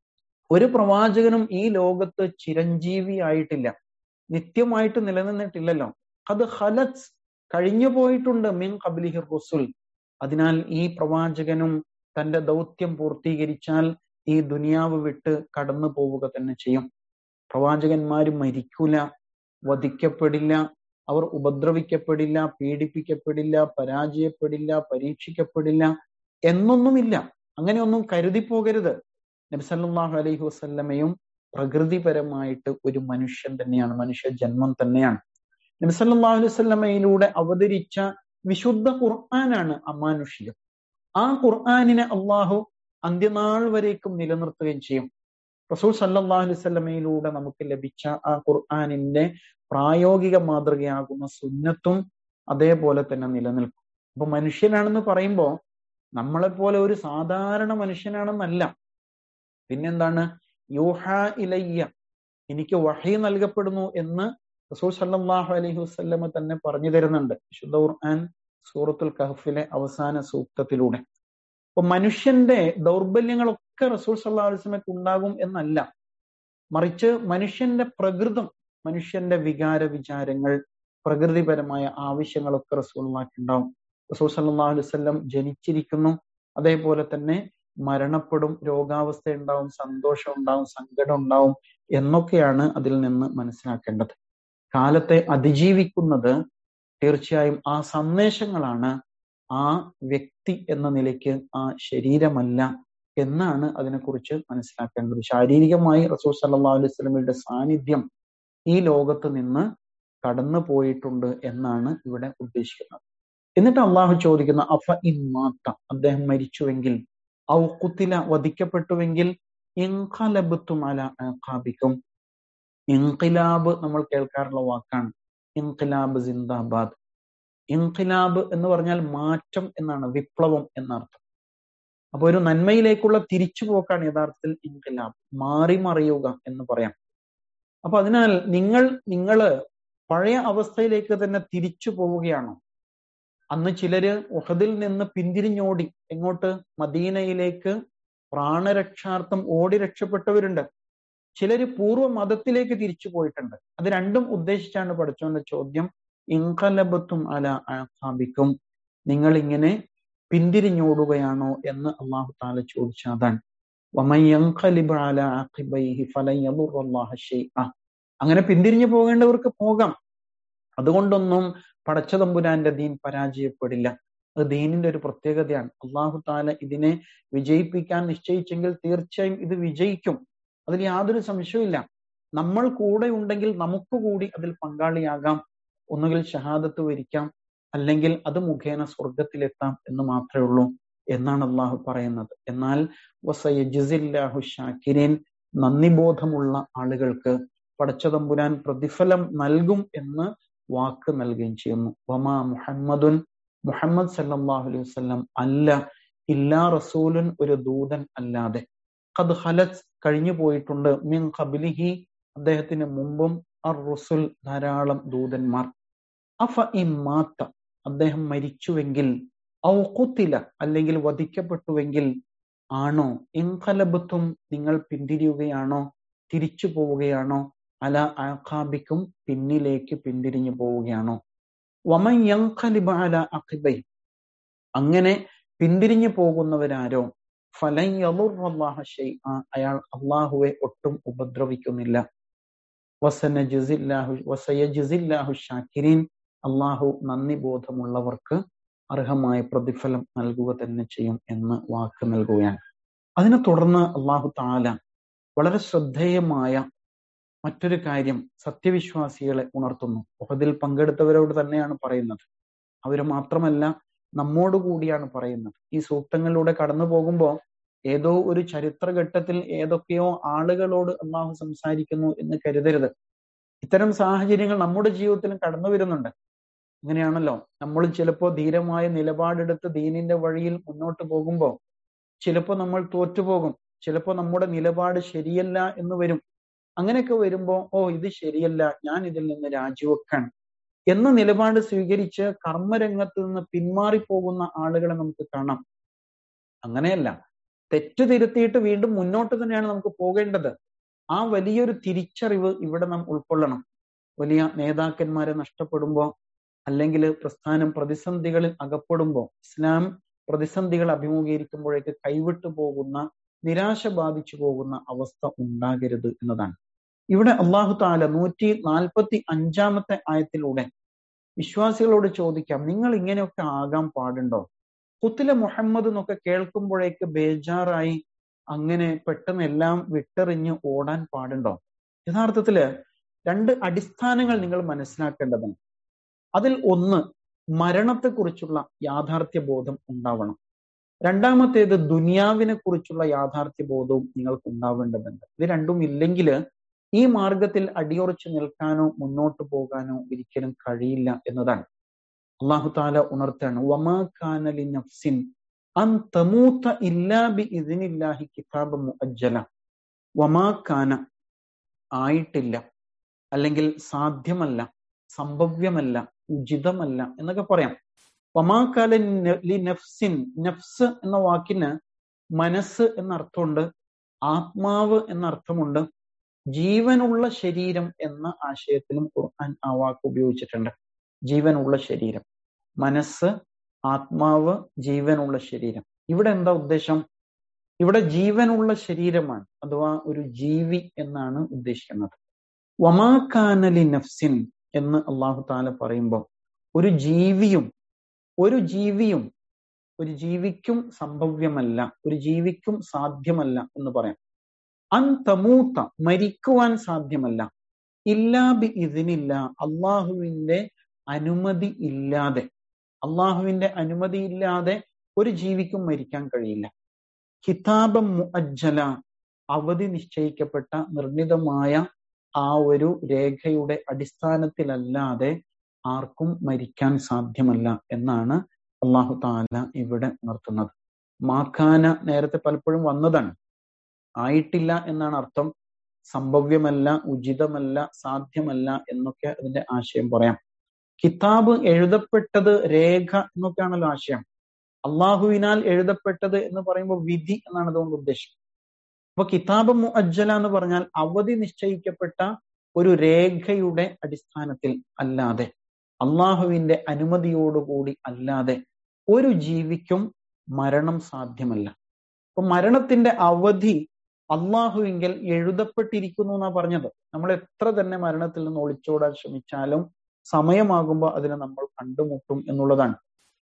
ഒരു പ്രവാചകനും ഈ ലോകത്ത് ചിരഞ്ജീവി ആയിട്ടില്ല നിത്യമായിട്ട് നിലനിന്നിട്ടില്ലല്ലോ അത് ഹലത്ത് കഴിഞ്ഞു പോയിട്ടുണ്ട് മിൻ കബിലിഹി റുസുൽ അതിനാൽ ഈ പ്രവാചകനും തന്റെ ദൗത്യം പൂർത്തീകരിച്ചാൽ ഈ ദുനിയാവ് വിട്ട് കടന്നു പോവുക തന്നെ ചെയ്യും പ്രവാചകന്മാര് മരിക്കൂല വധിക്കപ്പെടില്ല അവർ ഉപദ്രവിക്കപ്പെടില്ല പീഡിപ്പിക്കപ്പെടില്ല പരാജയപ്പെടില്ല പരീക്ഷിക്കപ്പെടില്ല എന്നൊന്നുമില്ല അങ്ങനെയൊന്നും കരുതി പോകരുത് നബിസല്ലാഹു അലൈഹി വസ്ല്ലമയും പ്രകൃതിപരമായിട്ട് ഒരു മനുഷ്യൻ തന്നെയാണ് മനുഷ്യ ജന്മം തന്നെയാണ് നബിസല്ലാഹു അലൈഹി വസ്ല്ലമയിലൂടെ അവതരിച്ച വിശുദ്ധ ഖുർആനാണ് അമാനുഷികം ആ ഖുർആാനിനെ അള്ളാഹു അന്ത്യനാൾ വരേക്കും നിലനിർത്തുകയും ചെയ്യും റസൂൽ സല്ലാഹു അലൈഹി സ്വല്ലമയിലൂടെ നമുക്ക് ലഭിച്ച ആ ഖുർആാനിന്റെ പ്രായോഗിക മാതൃകയാകുന്ന സുന്നത്തും അതേപോലെ തന്നെ നിലനിൽക്കും അപ്പൊ മനുഷ്യനാണെന്ന് പറയുമ്പോൾ നമ്മളെപ്പോലെ ഒരു സാധാരണ മനുഷ്യനാണെന്നല്ല പിന്നെന്താണ് യൂഹ ഇലയ്യ എനിക്ക് വഹി നൽകപ്പെടുന്നു എന്ന് റസൂൽ സല്ലാഹു അലൈഹി വസ്ല്ലമ തന്നെ പറഞ്ഞു തരുന്നുണ്ട് വിശുദ്ധ ഖുർആൻ സൂറത്തുൽ കഹഫിലെ അവസാന സൂക്തത്തിലൂടെ അപ്പൊ മനുഷ്യന്റെ ദൗർബല്യങ്ങളൊക്കെ റസൂൽ സല്ലാ അലുസ്ലമയ്ക്ക് ഉണ്ടാകും എന്നല്ല മറിച്ച് മനുഷ്യന്റെ പ്രകൃതം മനുഷ്യന്റെ വികാര വിചാരങ്ങൾ പ്രകൃതിപരമായ ആവശ്യങ്ങളൊക്കെ റസൂൽമാർക്ക് ഉണ്ടാവും റസൂൽ സല്ലാ അലുവല്ലം ജനിച്ചിരിക്കുന്നു അതേപോലെ തന്നെ മരണപ്പെടും രോഗാവസ്ഥ ഉണ്ടാവും സന്തോഷം ഉണ്ടാവും സങ്കടം ഉണ്ടാവും എന്നൊക്കെയാണ് അതിൽ നിന്ന് മനസ്സിലാക്കേണ്ടത് കാലത്തെ അതിജീവിക്കുന്നത് തീർച്ചയായും ആ സന്ദേശങ്ങളാണ് ആ വ്യക്തി എന്ന നിലയ്ക്ക് ആ ശരീരമല്ല എന്നാണ് അതിനെക്കുറിച്ച് മനസ്സിലാക്കേണ്ടത് ശാരീരികമായി റസൂൽ സല്ലാ അലൈഹി സ്വലമിയുടെ സാന്നിധ്യം ഈ ലോകത്ത് നിന്ന് കടന്നു പോയിട്ടുണ്ട് എന്നാണ് ഇവിടെ ഉദ്ദേശിക്കുന്നത് എന്നിട്ട് അള്ളാഹു ചോദിക്കുന്ന അഫ ഇമാത്ത അദ്ദേഹം മരിച്ചുവെങ്കിൽ ഔ കുത്തില വധിക്കപ്പെട്ടുവെങ്കിൽ ഇൻഖലബത്തും അല ആഖാബിക്കും ഇൻഖിലാബ് നമ്മൾ കേൾക്കാറുള്ള വാക്കാണ് ഇൻഖിലാബ് സിന്ദാബാദ് ഇൻഖിലാബ് എന്ന് പറഞ്ഞാൽ മാറ്റം എന്നാണ് വിപ്ലവം എന്നർത്ഥം അപ്പൊ ഒരു നന്മയിലേക്കുള്ള തിരിച്ചുപോക്കാണ് യഥാർത്ഥത്തിൽ ഇൻഖിലാബ് മാറി മറിയുക എന്ന് പറയാം അപ്പൊ അതിനാൽ നിങ്ങൾ നിങ്ങള് പഴയ അവസ്ഥയിലേക്ക് തന്നെ തിരിച്ചു പോവുകയാണോ അന്ന് ചിലര് ഉഹദിൽ നിന്ന് പിന്തിരിഞ്ഞോടി എങ്ങോട്ട് മദീനയിലേക്ക് പ്രാണരക്ഷാർത്ഥം ഓടി രക്ഷപ്പെട്ടവരുണ്ട് ചിലര് പൂർവ്വ മതത്തിലേക്ക് തിരിച്ചു പോയിട്ടുണ്ട് അത് രണ്ടും ഉദ്ദേശിച്ചാണ് പഠിച്ചോന്റെ ചോദ്യം ഇൻകലബത്തും അല ആഖാബിക്കും നിങ്ങൾ ഇങ്ങനെ പിന്തിരിഞ്ഞോടുകയാണോ എന്ന് അള്ളാഹു താല ചോദിച്ച അതാണ് അങ്ങനെ പിന്തിരിഞ്ഞു പോകേണ്ടവർക്ക് പോകാം അതുകൊണ്ടൊന്നും പടച്ച തമ്പുരാന്റെ ദീൻ പരാജയപ്പെടില്ല അത് ദീനിന്റെ ഒരു പ്രത്യേകതയാണ് അള്ളാഹു താല ഇതിനെ വിജയിപ്പിക്കാൻ നിശ്ചയിച്ചെങ്കിൽ തീർച്ചയായും ഇത് വിജയിക്കും അതിൽ യാതൊരു സംശയവുമില്ല നമ്മൾ കൂടെ ഉണ്ടെങ്കിൽ നമുക്ക് കൂടി അതിൽ പങ്കാളിയാകാം ഒന്നുകിൽ ഷഹാദത്ത് വരിക്കാം അല്ലെങ്കിൽ അത് മുഖേന സ്വർഗത്തിലെത്താം എന്ന് മാത്രമേ ഉള്ളൂ എന്നാണ് അള്ളാഹു പറയുന്നത് എന്നാൽ വസയജിസില്ലാഹു ഷാക്കിരീൻ നന്ദിബോധമുള്ള ആളുകൾക്ക് പടച്ചതമ്പുരാൻ പ്രതിഫലം നൽകും എന്ന് വാക്ക് നൽകുകയും ചെയ്യുന്നു വമാ മുഹമ്മദുൻ മുഹമ്മദ് സല്ലാഹു അലൈഹി വസ്ലം അല്ല ഇല്ലാ റസൂലുൻ ഒരു ദൂതൻ അല്ലാതെ ഖദ് ഹലത് കഴിഞ്ഞു പോയിട്ടുണ്ട് മിൻ ഖബിലിഹി അദ്ദേഹത്തിന് മുമ്പും അർ റുസുൽ ധാരാളം ദൂതന്മാർ അഫ ഇമാത്ത അദ്ദേഹം മരിച്ചുവെങ്കിൽ ഔ കുത്തില അല്ലെങ്കിൽ വധിക്കപ്പെട്ടുവെങ്കിൽ ആണോ ഇൻകലബത്തും നിങ്ങൾ പിന്തിരിയുകയാണോ തിരിച്ചു പോവുകയാണോ അല ആഖാബിക്കും പിന്നിലേക്ക് പിന്തിരിഞ്ഞു പോവുകയാണോ വമൻ യൻഖലിബ അല അഖിബൈ അങ്ങനെ പിന്തിരിഞ്ഞു പോകുന്നവരാരോ ഫലൻ യദുർറല്ലാഹ ഷൈഅ അയാൾ അള്ളാഹുവെ ഒട്ടും ഉപദ്രവിക്കുന്നില്ല വസനജിസില്ലാഹു വസയജിസില്ലാഹു ഷാക്കിരീൻ അള്ളാഹു നന്ദി ബോധമുള്ളവർക്ക് അർഹമായ പ്രതിഫലം നൽകുക തന്നെ ചെയ്യും എന്ന് വാക്ക് നൽകുകയാണ് അതിനെ തുടർന്ന് അള്ളാഹു താല വളരെ ശ്രദ്ധേയമായ മറ്റൊരു കാര്യം സത്യവിശ്വാസികളെ ഉണർത്തുന്നു ഉഹദിൽ പങ്കെടുത്തവരോട് തന്നെയാണ് പറയുന്നത് അവര് മാത്രമല്ല നമ്മോട് കൂടിയാണ് പറയുന്നത് ഈ സൂക്തങ്ങളിലൂടെ കടന്നു പോകുമ്പോൾ ഏതോ ഒരു ചരിത്രഘട്ടത്തിൽ ഏതൊക്കെയോ ആളുകളോട് അള്ളാഹു സംസാരിക്കുന്നു എന്ന് കരുതരുത് ഇത്തരം സാഹചര്യങ്ങൾ നമ്മുടെ ജീവിതത്തിലും കടന്നു വരുന്നുണ്ട് അങ്ങനെയാണല്ലോ നമ്മൾ ചിലപ്പോൾ ധീരമായ നിലപാടെടുത്ത് ദീനിന്റെ വഴിയിൽ മുന്നോട്ട് പോകുമ്പോൾ ചിലപ്പോൾ നമ്മൾ തോറ്റുപോകും ചിലപ്പോൾ നമ്മുടെ നിലപാട് ശരിയല്ല എന്ന് വരും അങ്ങനെയൊക്കെ വരുമ്പോൾ ഓ ഇത് ശരിയല്ല ഞാൻ ഇതിൽ നിന്ന് രാജിവെക്കാൻ എന്ന നിലപാട് സ്വീകരിച്ച് കർമ്മരംഗത്ത് നിന്ന് പിന്മാറിപ്പോകുന്ന ആളുകളെ നമുക്ക് കാണാം അങ്ങനെയല്ല തെറ്റ് തിരുത്തിയിട്ട് വീണ്ടും മുന്നോട്ട് തന്നെയാണ് നമുക്ക് പോകേണ്ടത് ആ വലിയൊരു തിരിച്ചറിവ് ഇവിടെ നാം ഉൾക്കൊള്ളണം വലിയ നേതാക്കന്മാരെ നഷ്ടപ്പെടുമ്പോൾ അല്ലെങ്കിൽ പ്രസ്ഥാനം പ്രതിസന്ധികളിൽ അകപ്പെടുമ്പോൾ ഇസ്ലാം പ്രതിസന്ധികൾ അഭിമുഖീകരിക്കുമ്പോഴേക്ക് കൈവിട്ടു പോകുന്ന നിരാശ ബാധിച്ചു പോകുന്ന അവസ്ഥ ഉണ്ടാകരുത് എന്നതാണ് ഇവിടെ അള്ളാഹു താല നൂറ്റി നാൽപ്പത്തി അഞ്ചാമത്തെ ആയത്തിലൂടെ വിശ്വാസികളോട് ചോദിക്കാം നിങ്ങൾ ഇങ്ങനെയൊക്കെ ആകാൻ പാടുണ്ടോ കുത്തില മുഹമ്മദ് എന്നൊക്കെ കേൾക്കുമ്പോഴേക്ക് ബേജാറായി അങ്ങനെ പെട്ടെന്ന് എല്ലാം വിട്ടെറിഞ്ഞ് ഓടാൻ പാടുണ്ടോ യഥാർത്ഥത്തില് രണ്ട് അടിസ്ഥാനങ്ങൾ നിങ്ങൾ മനസ്സിലാക്കേണ്ടതാണ് അതിൽ ഒന്ന് മരണത്തെക്കുറിച്ചുള്ള യാഥാർത്ഥ്യ ബോധം ഉണ്ടാവണം രണ്ടാമത്തേത് ദുനിയാവിനെ കുറിച്ചുള്ള യാഥാർത്ഥ്യ ബോധവും നിങ്ങൾക്ക് ഉണ്ടാവേണ്ടതുണ്ട് ഇത് രണ്ടും ഇല്ലെങ്കിൽ ഈ മാർഗത്തിൽ അടിയുറച്ചു നിൽക്കാനോ മുന്നോട്ട് പോകാനോ ഒരിക്കലും കഴിയില്ല എന്നതാണ് അള്ളാഹു താല ഉണർത്താണ് വമാ കാനലി നഫ്സിൻ അൻ തമൂത്ത ഇല്ലാ ബി ഇതിനില്ലാഹി കിതാബ മുഅജ്ജല വമാ കാന ആയിട്ടില്ല അല്ലെങ്കിൽ സാധ്യമല്ല സംഭവ്യമല്ല ഉചിതമല്ല എന്നൊക്കെ പറയാം വമാക്കാല ലി നഫ്സിൻ നഫ്സ് എന്ന വാക്കിന് മനസ്സ് എന്ന അർത്ഥമുണ്ട് ആത്മാവ് എന്ന അർത്ഥമുണ്ട് ജീവനുള്ള ശരീരം എന്ന ആശയത്തിലും ഖുർആൻ ആ വാക്ക് ഉപയോഗിച്ചിട്ടുണ്ട് ജീവനുള്ള ശരീരം മനസ്സ് ആത്മാവ് ജീവനുള്ള ശരീരം ഇവിടെ എന്താ ഉദ്ദേശം ഇവിടെ ജീവനുള്ള ശരീരമാണ് അഥവാ ഒരു ജീവി എന്നാണ് ഉദ്ദേശിക്കുന്നത് വമാക്കാനലി നഫ്സിൻ എന്ന് അള്ളാഹു താല പറയുമ്പോൾ ഒരു ജീവിയും ഒരു ജീവിയും ഒരു ജീവിക്കും സംഭവ്യമല്ല ഒരു ജീവിക്കും സാധ്യമല്ല എന്ന് പറയാം അൻ തമൂത്ത മരിക്കുവാൻ സാധ്യമല്ല ഇല്ലാബി ഇതിനില്ല അള്ളാഹുവിന്റെ അനുമതി ഇല്ലാതെ അള്ളാഹുവിന്റെ അനുമതി ഇല്ലാതെ ഒരു ജീവിക്കും മരിക്കാൻ കഴിയില്ല കിതാബം മുഅജ്ജല അവധി നിശ്ചയിക്കപ്പെട്ട നിർണിതമായ ആ ഒരു രേഖയുടെ അടിസ്ഥാനത്തിലല്ലാതെ ആർക്കും മരിക്കാൻ സാധ്യമല്ല എന്നാണ് അള്ളാഹു താല ഇവിടെ ഉണർത്തുന്നത് മാഖാന നേരത്തെ പലപ്പോഴും വന്നതാണ് ആയിട്ടില്ല എന്നാണ് അർത്ഥം സംഭവ്യമല്ല ഉചിതമല്ല സാധ്യമല്ല എന്നൊക്കെ അതിന്റെ ആശയം പറയാം കിതാബ് എഴുതപ്പെട്ടത് രേഖ എന്നൊക്കെയാണല്ലോ ആശയം അള്ളാഹുവിനാൽ എഴുതപ്പെട്ടത് എന്ന് പറയുമ്പോൾ വിധി എന്നാണ് അതുകൊണ്ട് ഉദ്ദേശം അപ്പൊ കിതാബ് മുഅജ്ജല എന്ന് പറഞ്ഞാൽ അവധി നിശ്ചയിക്കപ്പെട്ട ഒരു രേഖയുടെ അടിസ്ഥാനത്തിൽ അല്ലാതെ അള്ളാഹുവിന്റെ അനുമതിയോടുകൂടി അല്ലാതെ ഒരു ജീവിക്കും മരണം സാധ്യമല്ല അപ്പൊ മരണത്തിന്റെ അവധി അള്ളാഹുവിങ്കൽ എഴുതപ്പെട്ടിരിക്കുന്നു എന്നാ പറഞ്ഞത് നമ്മൾ എത്ര തന്നെ മരണത്തിൽ നിന്ന് ഒളിച്ചോടാൻ ശ്രമിച്ചാലും സമയമാകുമ്പോൾ അതിനെ നമ്മൾ കണ്ടുമുട്ടും എന്നുള്ളതാണ്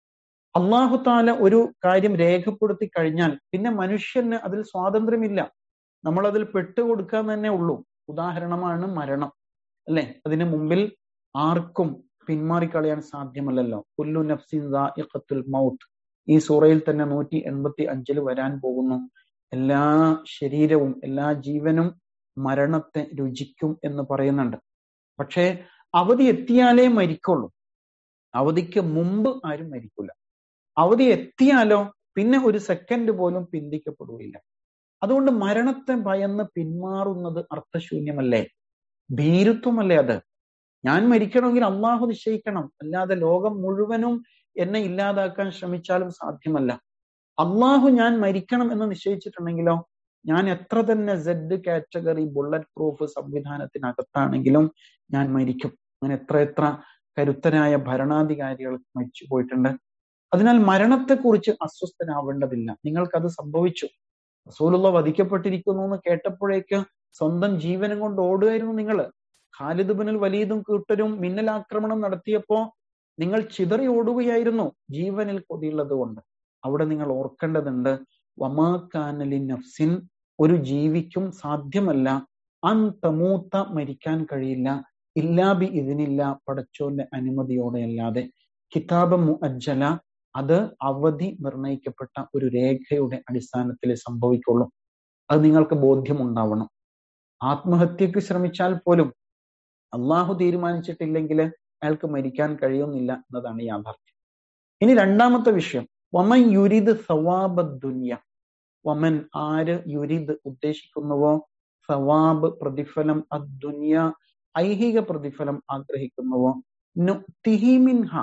അള്ളാഹു താല ഒരു കാര്യം രേഖപ്പെടുത്തി കഴിഞ്ഞാൽ പിന്നെ മനുഷ്യന് അതിൽ സ്വാതന്ത്ര്യമില്ല നമ്മൾ അതിൽ പെട്ടുകൊടുക്കാൻ തന്നെ ഉള്ളൂ ഉദാഹരണമാണ് മരണം അല്ലെ അതിന് മുമ്പിൽ ആർക്കും പിന്മാറിക്കളയാൻ സാധ്യമല്ലല്ലോ കുല്ലു നഫ്സിൻ മൗത്ത് ഈ സൂറയിൽ തന്നെ നൂറ്റി എൺപത്തി അഞ്ചിൽ വരാൻ പോകുന്നു എല്ലാ ശരീരവും എല്ലാ ജീവനും മരണത്തെ രുചിക്കും എന്ന് പറയുന്നുണ്ട് പക്ഷേ അവധി എത്തിയാലേ മരിക്കുള്ളൂ അവധിക്ക് മുമ്പ് ആരും മരിക്കില്ല അവധി എത്തിയാലോ പിന്നെ ഒരു സെക്കൻഡ് പോലും പിന്തിക്കപ്പെടുകയില്ല അതുകൊണ്ട് മരണത്തെ ഭയന്ന് പിന്മാറുന്നത് അർത്ഥശൂന്യമല്ലേ ഭീരുത്വമല്ലേ അത് ഞാൻ മരിക്കണമെങ്കിൽ അള്ളാഹു നിശ്ചയിക്കണം അല്ലാതെ ലോകം മുഴുവനും എന്നെ ഇല്ലാതാക്കാൻ ശ്രമിച്ചാലും സാധ്യമല്ല അള്ളാഹു ഞാൻ മരിക്കണം എന്ന് നിശ്ചയിച്ചിട്ടുണ്ടെങ്കിലോ ഞാൻ എത്ര തന്നെ സെഡ് കാറ്റഗറി ബുള്ളറ്റ് പ്രൂഫ് സംവിധാനത്തിനകത്താണെങ്കിലും ഞാൻ മരിക്കും അങ്ങനെ എത്ര എത്ര കരുത്തരായ ഭരണാധികാരികൾ മരിച്ചു പോയിട്ടുണ്ട് അതിനാൽ മരണത്തെക്കുറിച്ച് അസ്വസ്ഥനാവേണ്ടതില്ല നിങ്ങൾക്കത് സംഭവിച്ചു റസൂലുള്ള വധിക്കപ്പെട്ടിരിക്കുന്നു എന്ന് കേട്ടപ്പോഴേക്ക് സ്വന്തം ജീവനും കൊണ്ട് ഓടുകയായിരുന്നു നിങ്ങൾ ഖാലിദ് ബിനുൽ വലീദും കൂട്ടരും മിന്നലാക്രമണം നടത്തിയപ്പോ നിങ്ങൾ ചിതറി ഓടുകയായിരുന്നു ജീവനിൽ കൊതിയുള്ളത് കൊണ്ട് അവിടെ നിങ്ങൾ ഓർക്കേണ്ടതുണ്ട് വമാക്കാനലി നഫ്സിൻ ഒരു ജീവിക്കും സാധ്യമല്ല അൻ തമൂത്ത മരിക്കാൻ കഴിയില്ല ഇല്ലാബി ഇതിനില്ല പടച്ചോന്റെ അനുമതിയോടെ അല്ലാതെ കിതാബ് മുഅജ്ജല അത് അവധി നിർണയിക്കപ്പെട്ട ഒരു രേഖയുടെ അടിസ്ഥാനത്തിൽ സംഭവിക്കുള്ളൂ അത് നിങ്ങൾക്ക് ബോധ്യമുണ്ടാവണം ആത്മഹത്യക്ക് ശ്രമിച്ചാൽ പോലും അള്ളാഹു തീരുമാനിച്ചിട്ടില്ലെങ്കിൽ അയാൾക്ക് മരിക്കാൻ കഴിയുന്നില്ല എന്നതാണ് യാഥാർത്ഥ്യം ഇനി രണ്ടാമത്തെ വിഷയം വമൻ യുരിദ് സവാബ് ദുനിയ വമൻ ആര് യുരിദ് ഉദ്ദേശിക്കുന്നുവോ സവാബ് പ്രതിഫലം അദ്ദുനിയ ഐഹിക പ്രതിഫലം ആഗ്രഹിക്കുന്നുവോ നുക്തിഹി മിൻഹ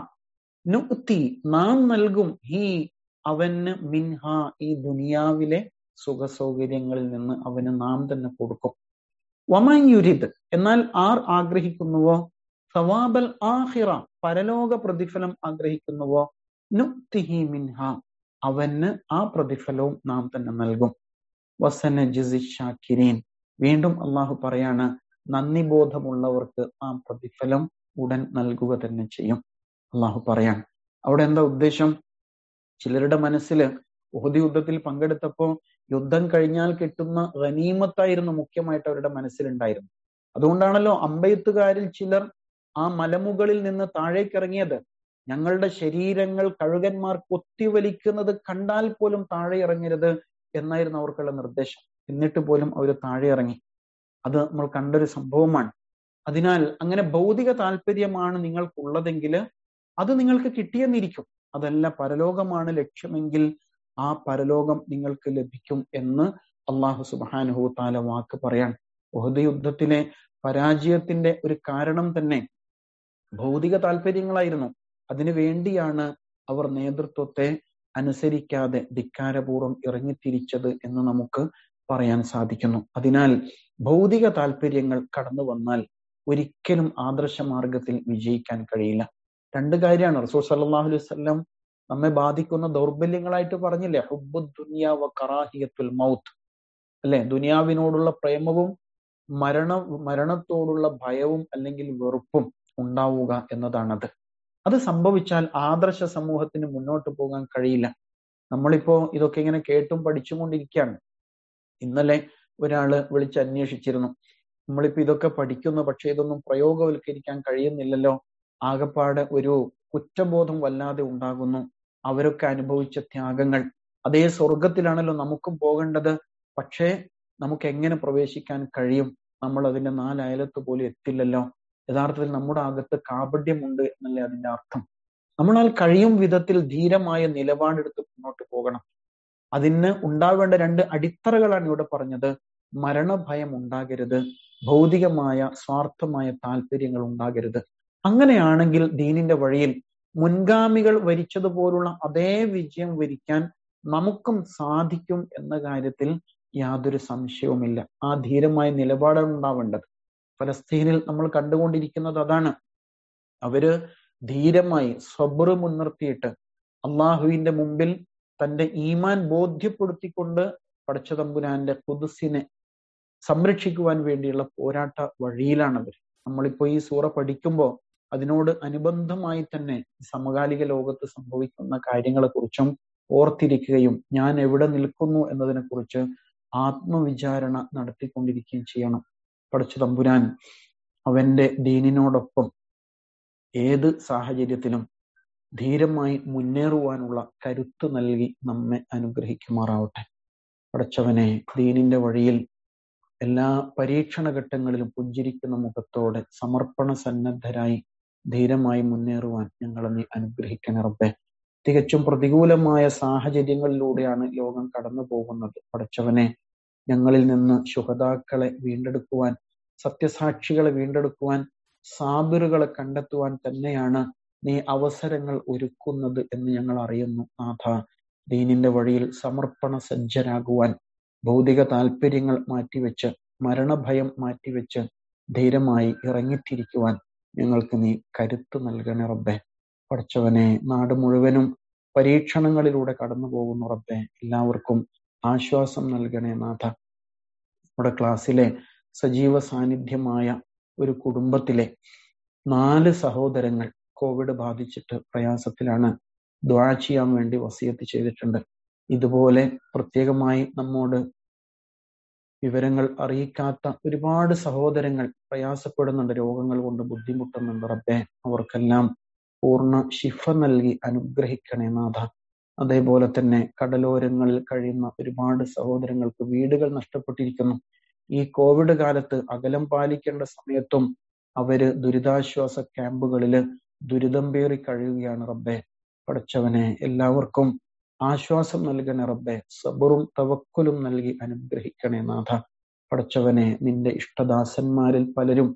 നുക്തി നാം നൽകും ഹി അവന് മിൻഹ ഈ ദുനിയാവിലെ സുഖ സൗകര്യങ്ങളിൽ നിന്ന് അവന് നാം തന്നെ കൊടുക്കും വമൻ യുരിദ് എന്നാൽ ആർ ആഗ്രഹിക്കുന്നുവോ സവാബൽ ആഹിറ പരലോക പ്രതിഫലം ആഗ്രഹിക്കുന്നുവോ നുക്തിഹി മിൻഹ അവന് ആ പ്രതിഫലവും നാം തന്നെ നൽകും വസന ജിസി ഷാക്കിരീൻ വീണ്ടും അള്ളാഹു പറയാണ് നന്ദി ബോധമുള്ളവർക്ക് ആ പ്രതിഫലം ഉടൻ നൽകുക തന്നെ ചെയ്യും അള്ളാഹു പറയാണ് അവിടെ എന്താ ഉദ്ദേശം ചിലരുടെ മനസ്സിൽ ഉഹദ് യുദ്ധത്തിൽ പങ്കെടുത്തപ്പോ യുദ്ധം കഴിഞ്ഞാൽ കിട്ടുന്ന ഗനീമത്തായിരുന്നു മുഖ്യമായിട്ട് അവരുടെ മനസ്സിലുണ്ടായിരുന്നു അതുകൊണ്ടാണല്ലോ അമ്പയത്തുകാരിൽ ചിലർ ആ മലമുകളിൽ നിന്ന് താഴേക്കിറങ്ങിയത് ഞങ്ങളുടെ ശരീരങ്ങൾ കഴുകന്മാർ കൊത്തിവലിക്കുന്നത് കണ്ടാൽ പോലും താഴെ ഇറങ്ങരുത് എന്നായിരുന്നു അവർക്കുള്ള നിർദ്ദേശം എന്നിട്ട് പോലും അവർ താഴെ ഇറങ്ങി അത് നമ്മൾ കണ്ടൊരു സംഭവമാണ് അതിനാൽ അങ്ങനെ ഭൗതിക താല്പര്യമാണ് നിങ്ങൾക്കുള്ളതെങ്കിൽ അത് നിങ്ങൾക്ക് കിട്ടിയെന്നിരിക്കും അതല്ല പരലോകമാണ് ലക്ഷ്യമെങ്കിൽ ആ പരലോകം നിങ്ങൾക്ക് ലഭിക്കും എന്ന് അള്ളാഹു സുബാനുഹു താല വാക്ക് പറയാൻ ഉഹദ് യുദ്ധത്തിലെ പരാജയത്തിന്റെ ഒരു കാരണം തന്നെ ഭൗതിക താല്പര്യങ്ങളായിരുന്നു അതിനു വേണ്ടിയാണ് അവർ നേതൃത്വത്തെ അനുസരിക്കാതെ ധിക്കാരപൂർവ്വം ഇറങ്ങിത്തിരിച്ചത് എന്ന് നമുക്ക് പറയാൻ സാധിക്കുന്നു അതിനാൽ ഭൗതിക താല്പര്യങ്ങൾ കടന്നു വന്നാൽ ഒരിക്കലും ആദർശ മാർഗത്തിൽ വിജയിക്കാൻ കഴിയില്ല രണ്ട് കാര്യമാണ് റസൂൽ സല്ലാഹു അലൈഹി വല്ലം നമ്മെ ബാധിക്കുന്ന ദൗർബല്യങ്ങളായിട്ട് പറഞ്ഞില്ലേ ഹുബു ദുനിയ വ കറാഹിയത്തുൽ മൗത്ത് അല്ലെ ദുനിയാവിനോടുള്ള പ്രേമവും മരണ മരണത്തോടുള്ള ഭയവും അല്ലെങ്കിൽ വെറുപ്പും ഉണ്ടാവുക എന്നതാണത് അത് സംഭവിച്ചാൽ ആദർശ സമൂഹത്തിന് മുന്നോട്ട് പോകാൻ കഴിയില്ല നമ്മളിപ്പോ ഇതൊക്കെ ഇങ്ങനെ കേട്ടും പഠിച്ചും കൊണ്ടിരിക്കുകയാണ് ഇന്നലെ ഒരാള് വിളിച്ച് അന്വേഷിച്ചിരുന്നു നമ്മളിപ്പോ ഇതൊക്കെ പഠിക്കുന്നു പക്ഷെ ഇതൊന്നും പ്രയോഗവൽക്കരിക്കാൻ കഴിയുന്നില്ലല്ലോ ആകപ്പാടെ ഒരു കുറ്റബോധം വല്ലാതെ ഉണ്ടാകുന്നു അവരൊക്കെ അനുഭവിച്ച ത്യാഗങ്ങൾ അതേ സ്വർഗത്തിലാണല്ലോ നമുക്കും പോകേണ്ടത് പക്ഷേ നമുക്ക് എങ്ങനെ പ്രവേശിക്കാൻ കഴിയും നമ്മൾ അതിന്റെ നാലയലത്ത് പോലും എത്തില്ലല്ലോ യഥാർത്ഥത്തിൽ നമ്മുടെ അകത്ത് കാപഡ്യമുണ്ട് എന്നല്ലേ അതിന്റെ അർത്ഥം നമ്മളാൽ കഴിയും വിധത്തിൽ ധീരമായ നിലപാടെടുത്ത് മുന്നോട്ട് പോകണം അതിന് ഉണ്ടാവേണ്ട രണ്ട് അടിത്തറകളാണ് ഇവിടെ പറഞ്ഞത് മരണഭയം ഉണ്ടാകരുത് ഭൗതികമായ സ്വാർത്ഥമായ താല്പര്യങ്ങൾ ഉണ്ടാകരുത് അങ്ങനെയാണെങ്കിൽ ദീനിന്റെ വഴിയിൽ മുൻഗാമികൾ വരിച്ചതുപോലുള്ള അതേ വിജയം വരിക്കാൻ നമുക്കും സാധിക്കും എന്ന കാര്യത്തിൽ യാതൊരു സംശയവുമില്ല ആ ധീരമായ നിലപാടാണ് ഉണ്ടാവേണ്ടത് ഫലസ്തീനിൽ നമ്മൾ കണ്ടുകൊണ്ടിരിക്കുന്നത് അതാണ് അവര് ധീരമായി സ്വബറ് മുൻനിർത്തിയിട്ട് അള്ളാഹുവിന്റെ മുമ്പിൽ തന്റെ ഈമാൻ ബോധ്യപ്പെടുത്തിക്കൊണ്ട് പടച്ച തമ്പുരാന്റെ കുതിസിനെ സംരക്ഷിക്കുവാൻ വേണ്ടിയുള്ള പോരാട്ട വഴിയിലാണ് അവർ നമ്മളിപ്പോ ഈ സൂറ പഠിക്കുമ്പോൾ അതിനോട് അനുബന്ധമായി തന്നെ സമകാലിക ലോകത്ത് സംഭവിക്കുന്ന കാര്യങ്ങളെ കുറിച്ചും ഓർത്തിരിക്കുകയും ഞാൻ എവിടെ നിൽക്കുന്നു എന്നതിനെ കുറിച്ച് ആത്മവിചാരണ നടത്തിക്കൊണ്ടിരിക്കുകയും ചെയ്യണം പഠിച്ചു തമ്പുരാൻ അവന്റെ ദീനിനോടൊപ്പം ഏത് സാഹചര്യത്തിലും ധീരമായി മുന്നേറുവാനുള്ള കരുത്ത് നൽകി നമ്മെ അനുഗ്രഹിക്കുമാറാവട്ടെ പടച്ചവനെ ദീനിന്റെ വഴിയിൽ എല്ലാ പരീക്ഷണ ഘട്ടങ്ങളിലും പുഞ്ചിരിക്കുന്ന മുഖത്തോടെ സമർപ്പണ സന്നദ്ധരായി ധീരമായി മുന്നേറുവാൻ ഞങ്ങളെ നീ അനുഗ്രഹിക്കണേ റബ്ബെ തികച്ചും പ്രതികൂലമായ സാഹചര്യങ്ങളിലൂടെയാണ് ലോകം കടന്നു പോകുന്നത് പടച്ചവനെ ഞങ്ങളിൽ നിന്ന് ശുഹതാക്കളെ വീണ്ടെടുക്കുവാൻ സത്യസാക്ഷികളെ വീണ്ടെടുക്കുവാൻ സാബിറുകളെ കണ്ടെത്തുവാൻ തന്നെയാണ് നീ അവസരങ്ങൾ ഒരുക്കുന്നത് എന്ന് ഞങ്ങൾ അറിയുന്നു നാഥ ദീനിന്റെ വഴിയിൽ സമർപ്പണ സജ്ജരാകുവാൻ ഭൗതിക താല്പര്യങ്ങൾ മാറ്റിവെച്ച് മരണഭയം മാറ്റിവെച്ച് ധീരമായി ഇറങ്ങിത്തിരിക്കുവാൻ ഞങ്ങൾക്ക് നീ കരുത്ത് നൽകണേ റബ്ബെ പഠിച്ചവനെ നാട് മുഴുവനും പരീക്ഷണങ്ങളിലൂടെ കടന്നു പോകുന്നു റബ്ബെ എല്ലാവർക്കും ആശ്വാസം നൽകണേ നാഥ നമ്മുടെ ക്ലാസ്സിലെ സജീവ സാന്നിധ്യമായ ഒരു കുടുംബത്തിലെ നാല് സഹോദരങ്ങൾ കോവിഡ് ബാധിച്ചിട്ട് പ്രയാസത്തിലാണ് ദ്വാ ചെയ്യാൻ വേണ്ടി വസിയത്ത് ചെയ്തിട്ടുണ്ട് ഇതുപോലെ പ്രത്യേകമായി നമ്മോട് വിവരങ്ങൾ അറിയിക്കാത്ത ഒരുപാട് സഹോദരങ്ങൾ പ്രയാസപ്പെടുന്നുണ്ട് രോഗങ്ങൾ കൊണ്ട് ബുദ്ധിമുട്ടുന്നുണ്ട് റബ്ബെ അവർക്കെല്ലാം പൂർണ്ണ ശിഫ നൽകി അനുഗ്രഹിക്കണേ നാഥ അതേപോലെ തന്നെ കടലോരങ്ങളിൽ കഴിയുന്ന ഒരുപാട് സഹോദരങ്ങൾക്ക് വീടുകൾ നഷ്ടപ്പെട്ടിരിക്കുന്നു ഈ കോവിഡ് കാലത്ത് അകലം പാലിക്കേണ്ട സമയത്തും അവര് ദുരിതാശ്വാസ ക്യാമ്പുകളില് ദുരിതം പേറി കഴിയുകയാണ് റബ്ബെ പഠിച്ചവനെ എല്ലാവർക്കും ആശ്വാസം നൽകണേ റബ്ബെ സബറും തവക്കുലും നൽകി അനുഗ്രഹിക്കണേ നാഥ പഠിച്ചവനെ നിന്റെ ഇഷ്ടദാസന്മാരിൽ പലരും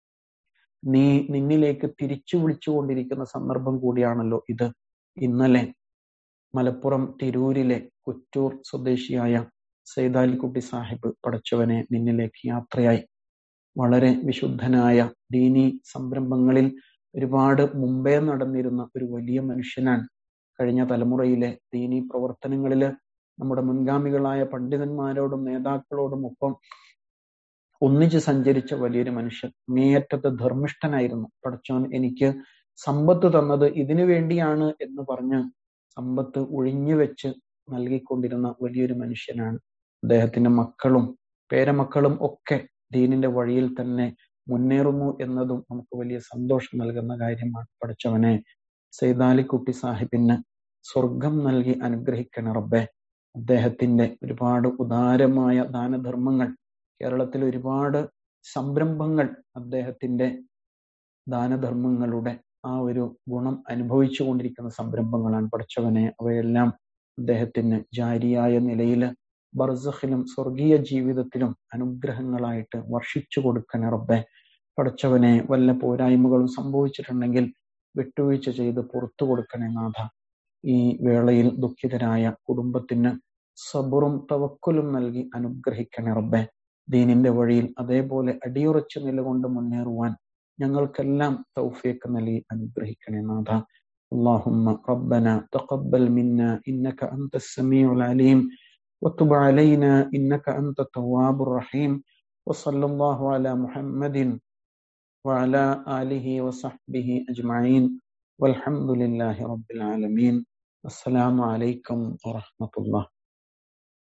നീ നിന്നിലേക്ക് തിരിച്ചു വിളിച്ചുകൊണ്ടിരിക്കുന്ന സന്ദർഭം കൂടിയാണല്ലോ ഇത് ഇന്നലെ മലപ്പുറം തിരൂരിലെ കുറ്റൂർ സ്വദേശിയായ സൈതാലിക്കുട്ടി സാഹിബ് പഠിച്ചവനെ നിന്നിലേക്ക് യാത്രയായി വളരെ വിശുദ്ധനായ ദീനി സംരംഭങ്ങളിൽ ഒരുപാട് മുമ്പേ നടന്നിരുന്ന ഒരു വലിയ മനുഷ്യനാണ് കഴിഞ്ഞ തലമുറയിലെ ദീനി പ്രവർത്തനങ്ങളിൽ നമ്മുടെ മുൻഗാമികളായ പണ്ഡിതന്മാരോടും നേതാക്കളോടും ഒപ്പം ഒന്നിച്ച് സഞ്ചരിച്ച വലിയൊരു മനുഷ്യൻ അങ്ങേയറ്റത്തെ ധർമ്മിഷ്ഠനായിരുന്നു പടച്ചോൻ എനിക്ക് സമ്പത്ത് തന്നത് ഇതിനു വേണ്ടിയാണ് എന്ന് പറഞ്ഞ് സമ്പത്ത് ഒഴിഞ്ഞു വെച്ച് നൽകിക്കൊണ്ടിരുന്ന വലിയൊരു മനുഷ്യനാണ് അദ്ദേഹത്തിന്റെ മക്കളും പേരമക്കളും ഒക്കെ ദീനിന്റെ വഴിയിൽ തന്നെ മുന്നേറുന്നു എന്നതും നമുക്ക് വലിയ സന്തോഷം നൽകുന്ന കാര്യമാണ് പഠിച്ചവനെ സൈതാലിക്കുട്ടി സാഹിബിന് സ്വർഗം നൽകി അനുഗ്രഹിക്കണ റബ്ബെ അദ്ദേഹത്തിന്റെ ഒരുപാട് ഉദാരമായ ദാനധർമ്മങ്ങൾ കേരളത്തിൽ ഒരുപാട് സംരംഭങ്ങൾ അദ്ദേഹത്തിന്റെ ദാനധർമ്മങ്ങളുടെ ആ ഒരു ഗുണം അനുഭവിച്ചു കൊണ്ടിരിക്കുന്ന സംരംഭങ്ങളാണ് പഠിച്ചവനെ അവയെല്ലാം അദ്ദേഹത്തിന് ജാരിയായ നിലയിൽ ബർസഖിലും സ്വർഗീയ ജീവിതത്തിലും അനുഗ്രഹങ്ങളായിട്ട് വർഷിച്ചു കൊടുക്കണ റബ്ബെ പഠിച്ചവനെ വല്ല പോരായ്മകളും സംഭവിച്ചിട്ടുണ്ടെങ്കിൽ വിട്ടുവീഴ്ച ചെയ്ത് പുറത്തു കൊടുക്കണേ നാഥ ഈ വേളയിൽ ദുഃഖിതരായ കുടുംബത്തിന് സബറും തവക്കുലും നൽകി അനുഗ്രഹിക്കണേ റബ്ബെ ദീനിന്റെ വഴിയിൽ അതേപോലെ അടിയുറച്ചു നിലകൊണ്ട് മുന്നേറുവാൻ ഞങ്ങൾക്കെല്ലാം തൗഫീഖ് നൽകി അനുഗ്രഹിക്കണേ നാഥ اللهم ربنا تقبل منا إنك أنت السميع العليم وتب علينا إنك أنت التواب الرحيم وصلى الله على محمد وعلى آله وصحبه أجمعين والحمد لله رب العالمين السلام عليكم ورحمة الله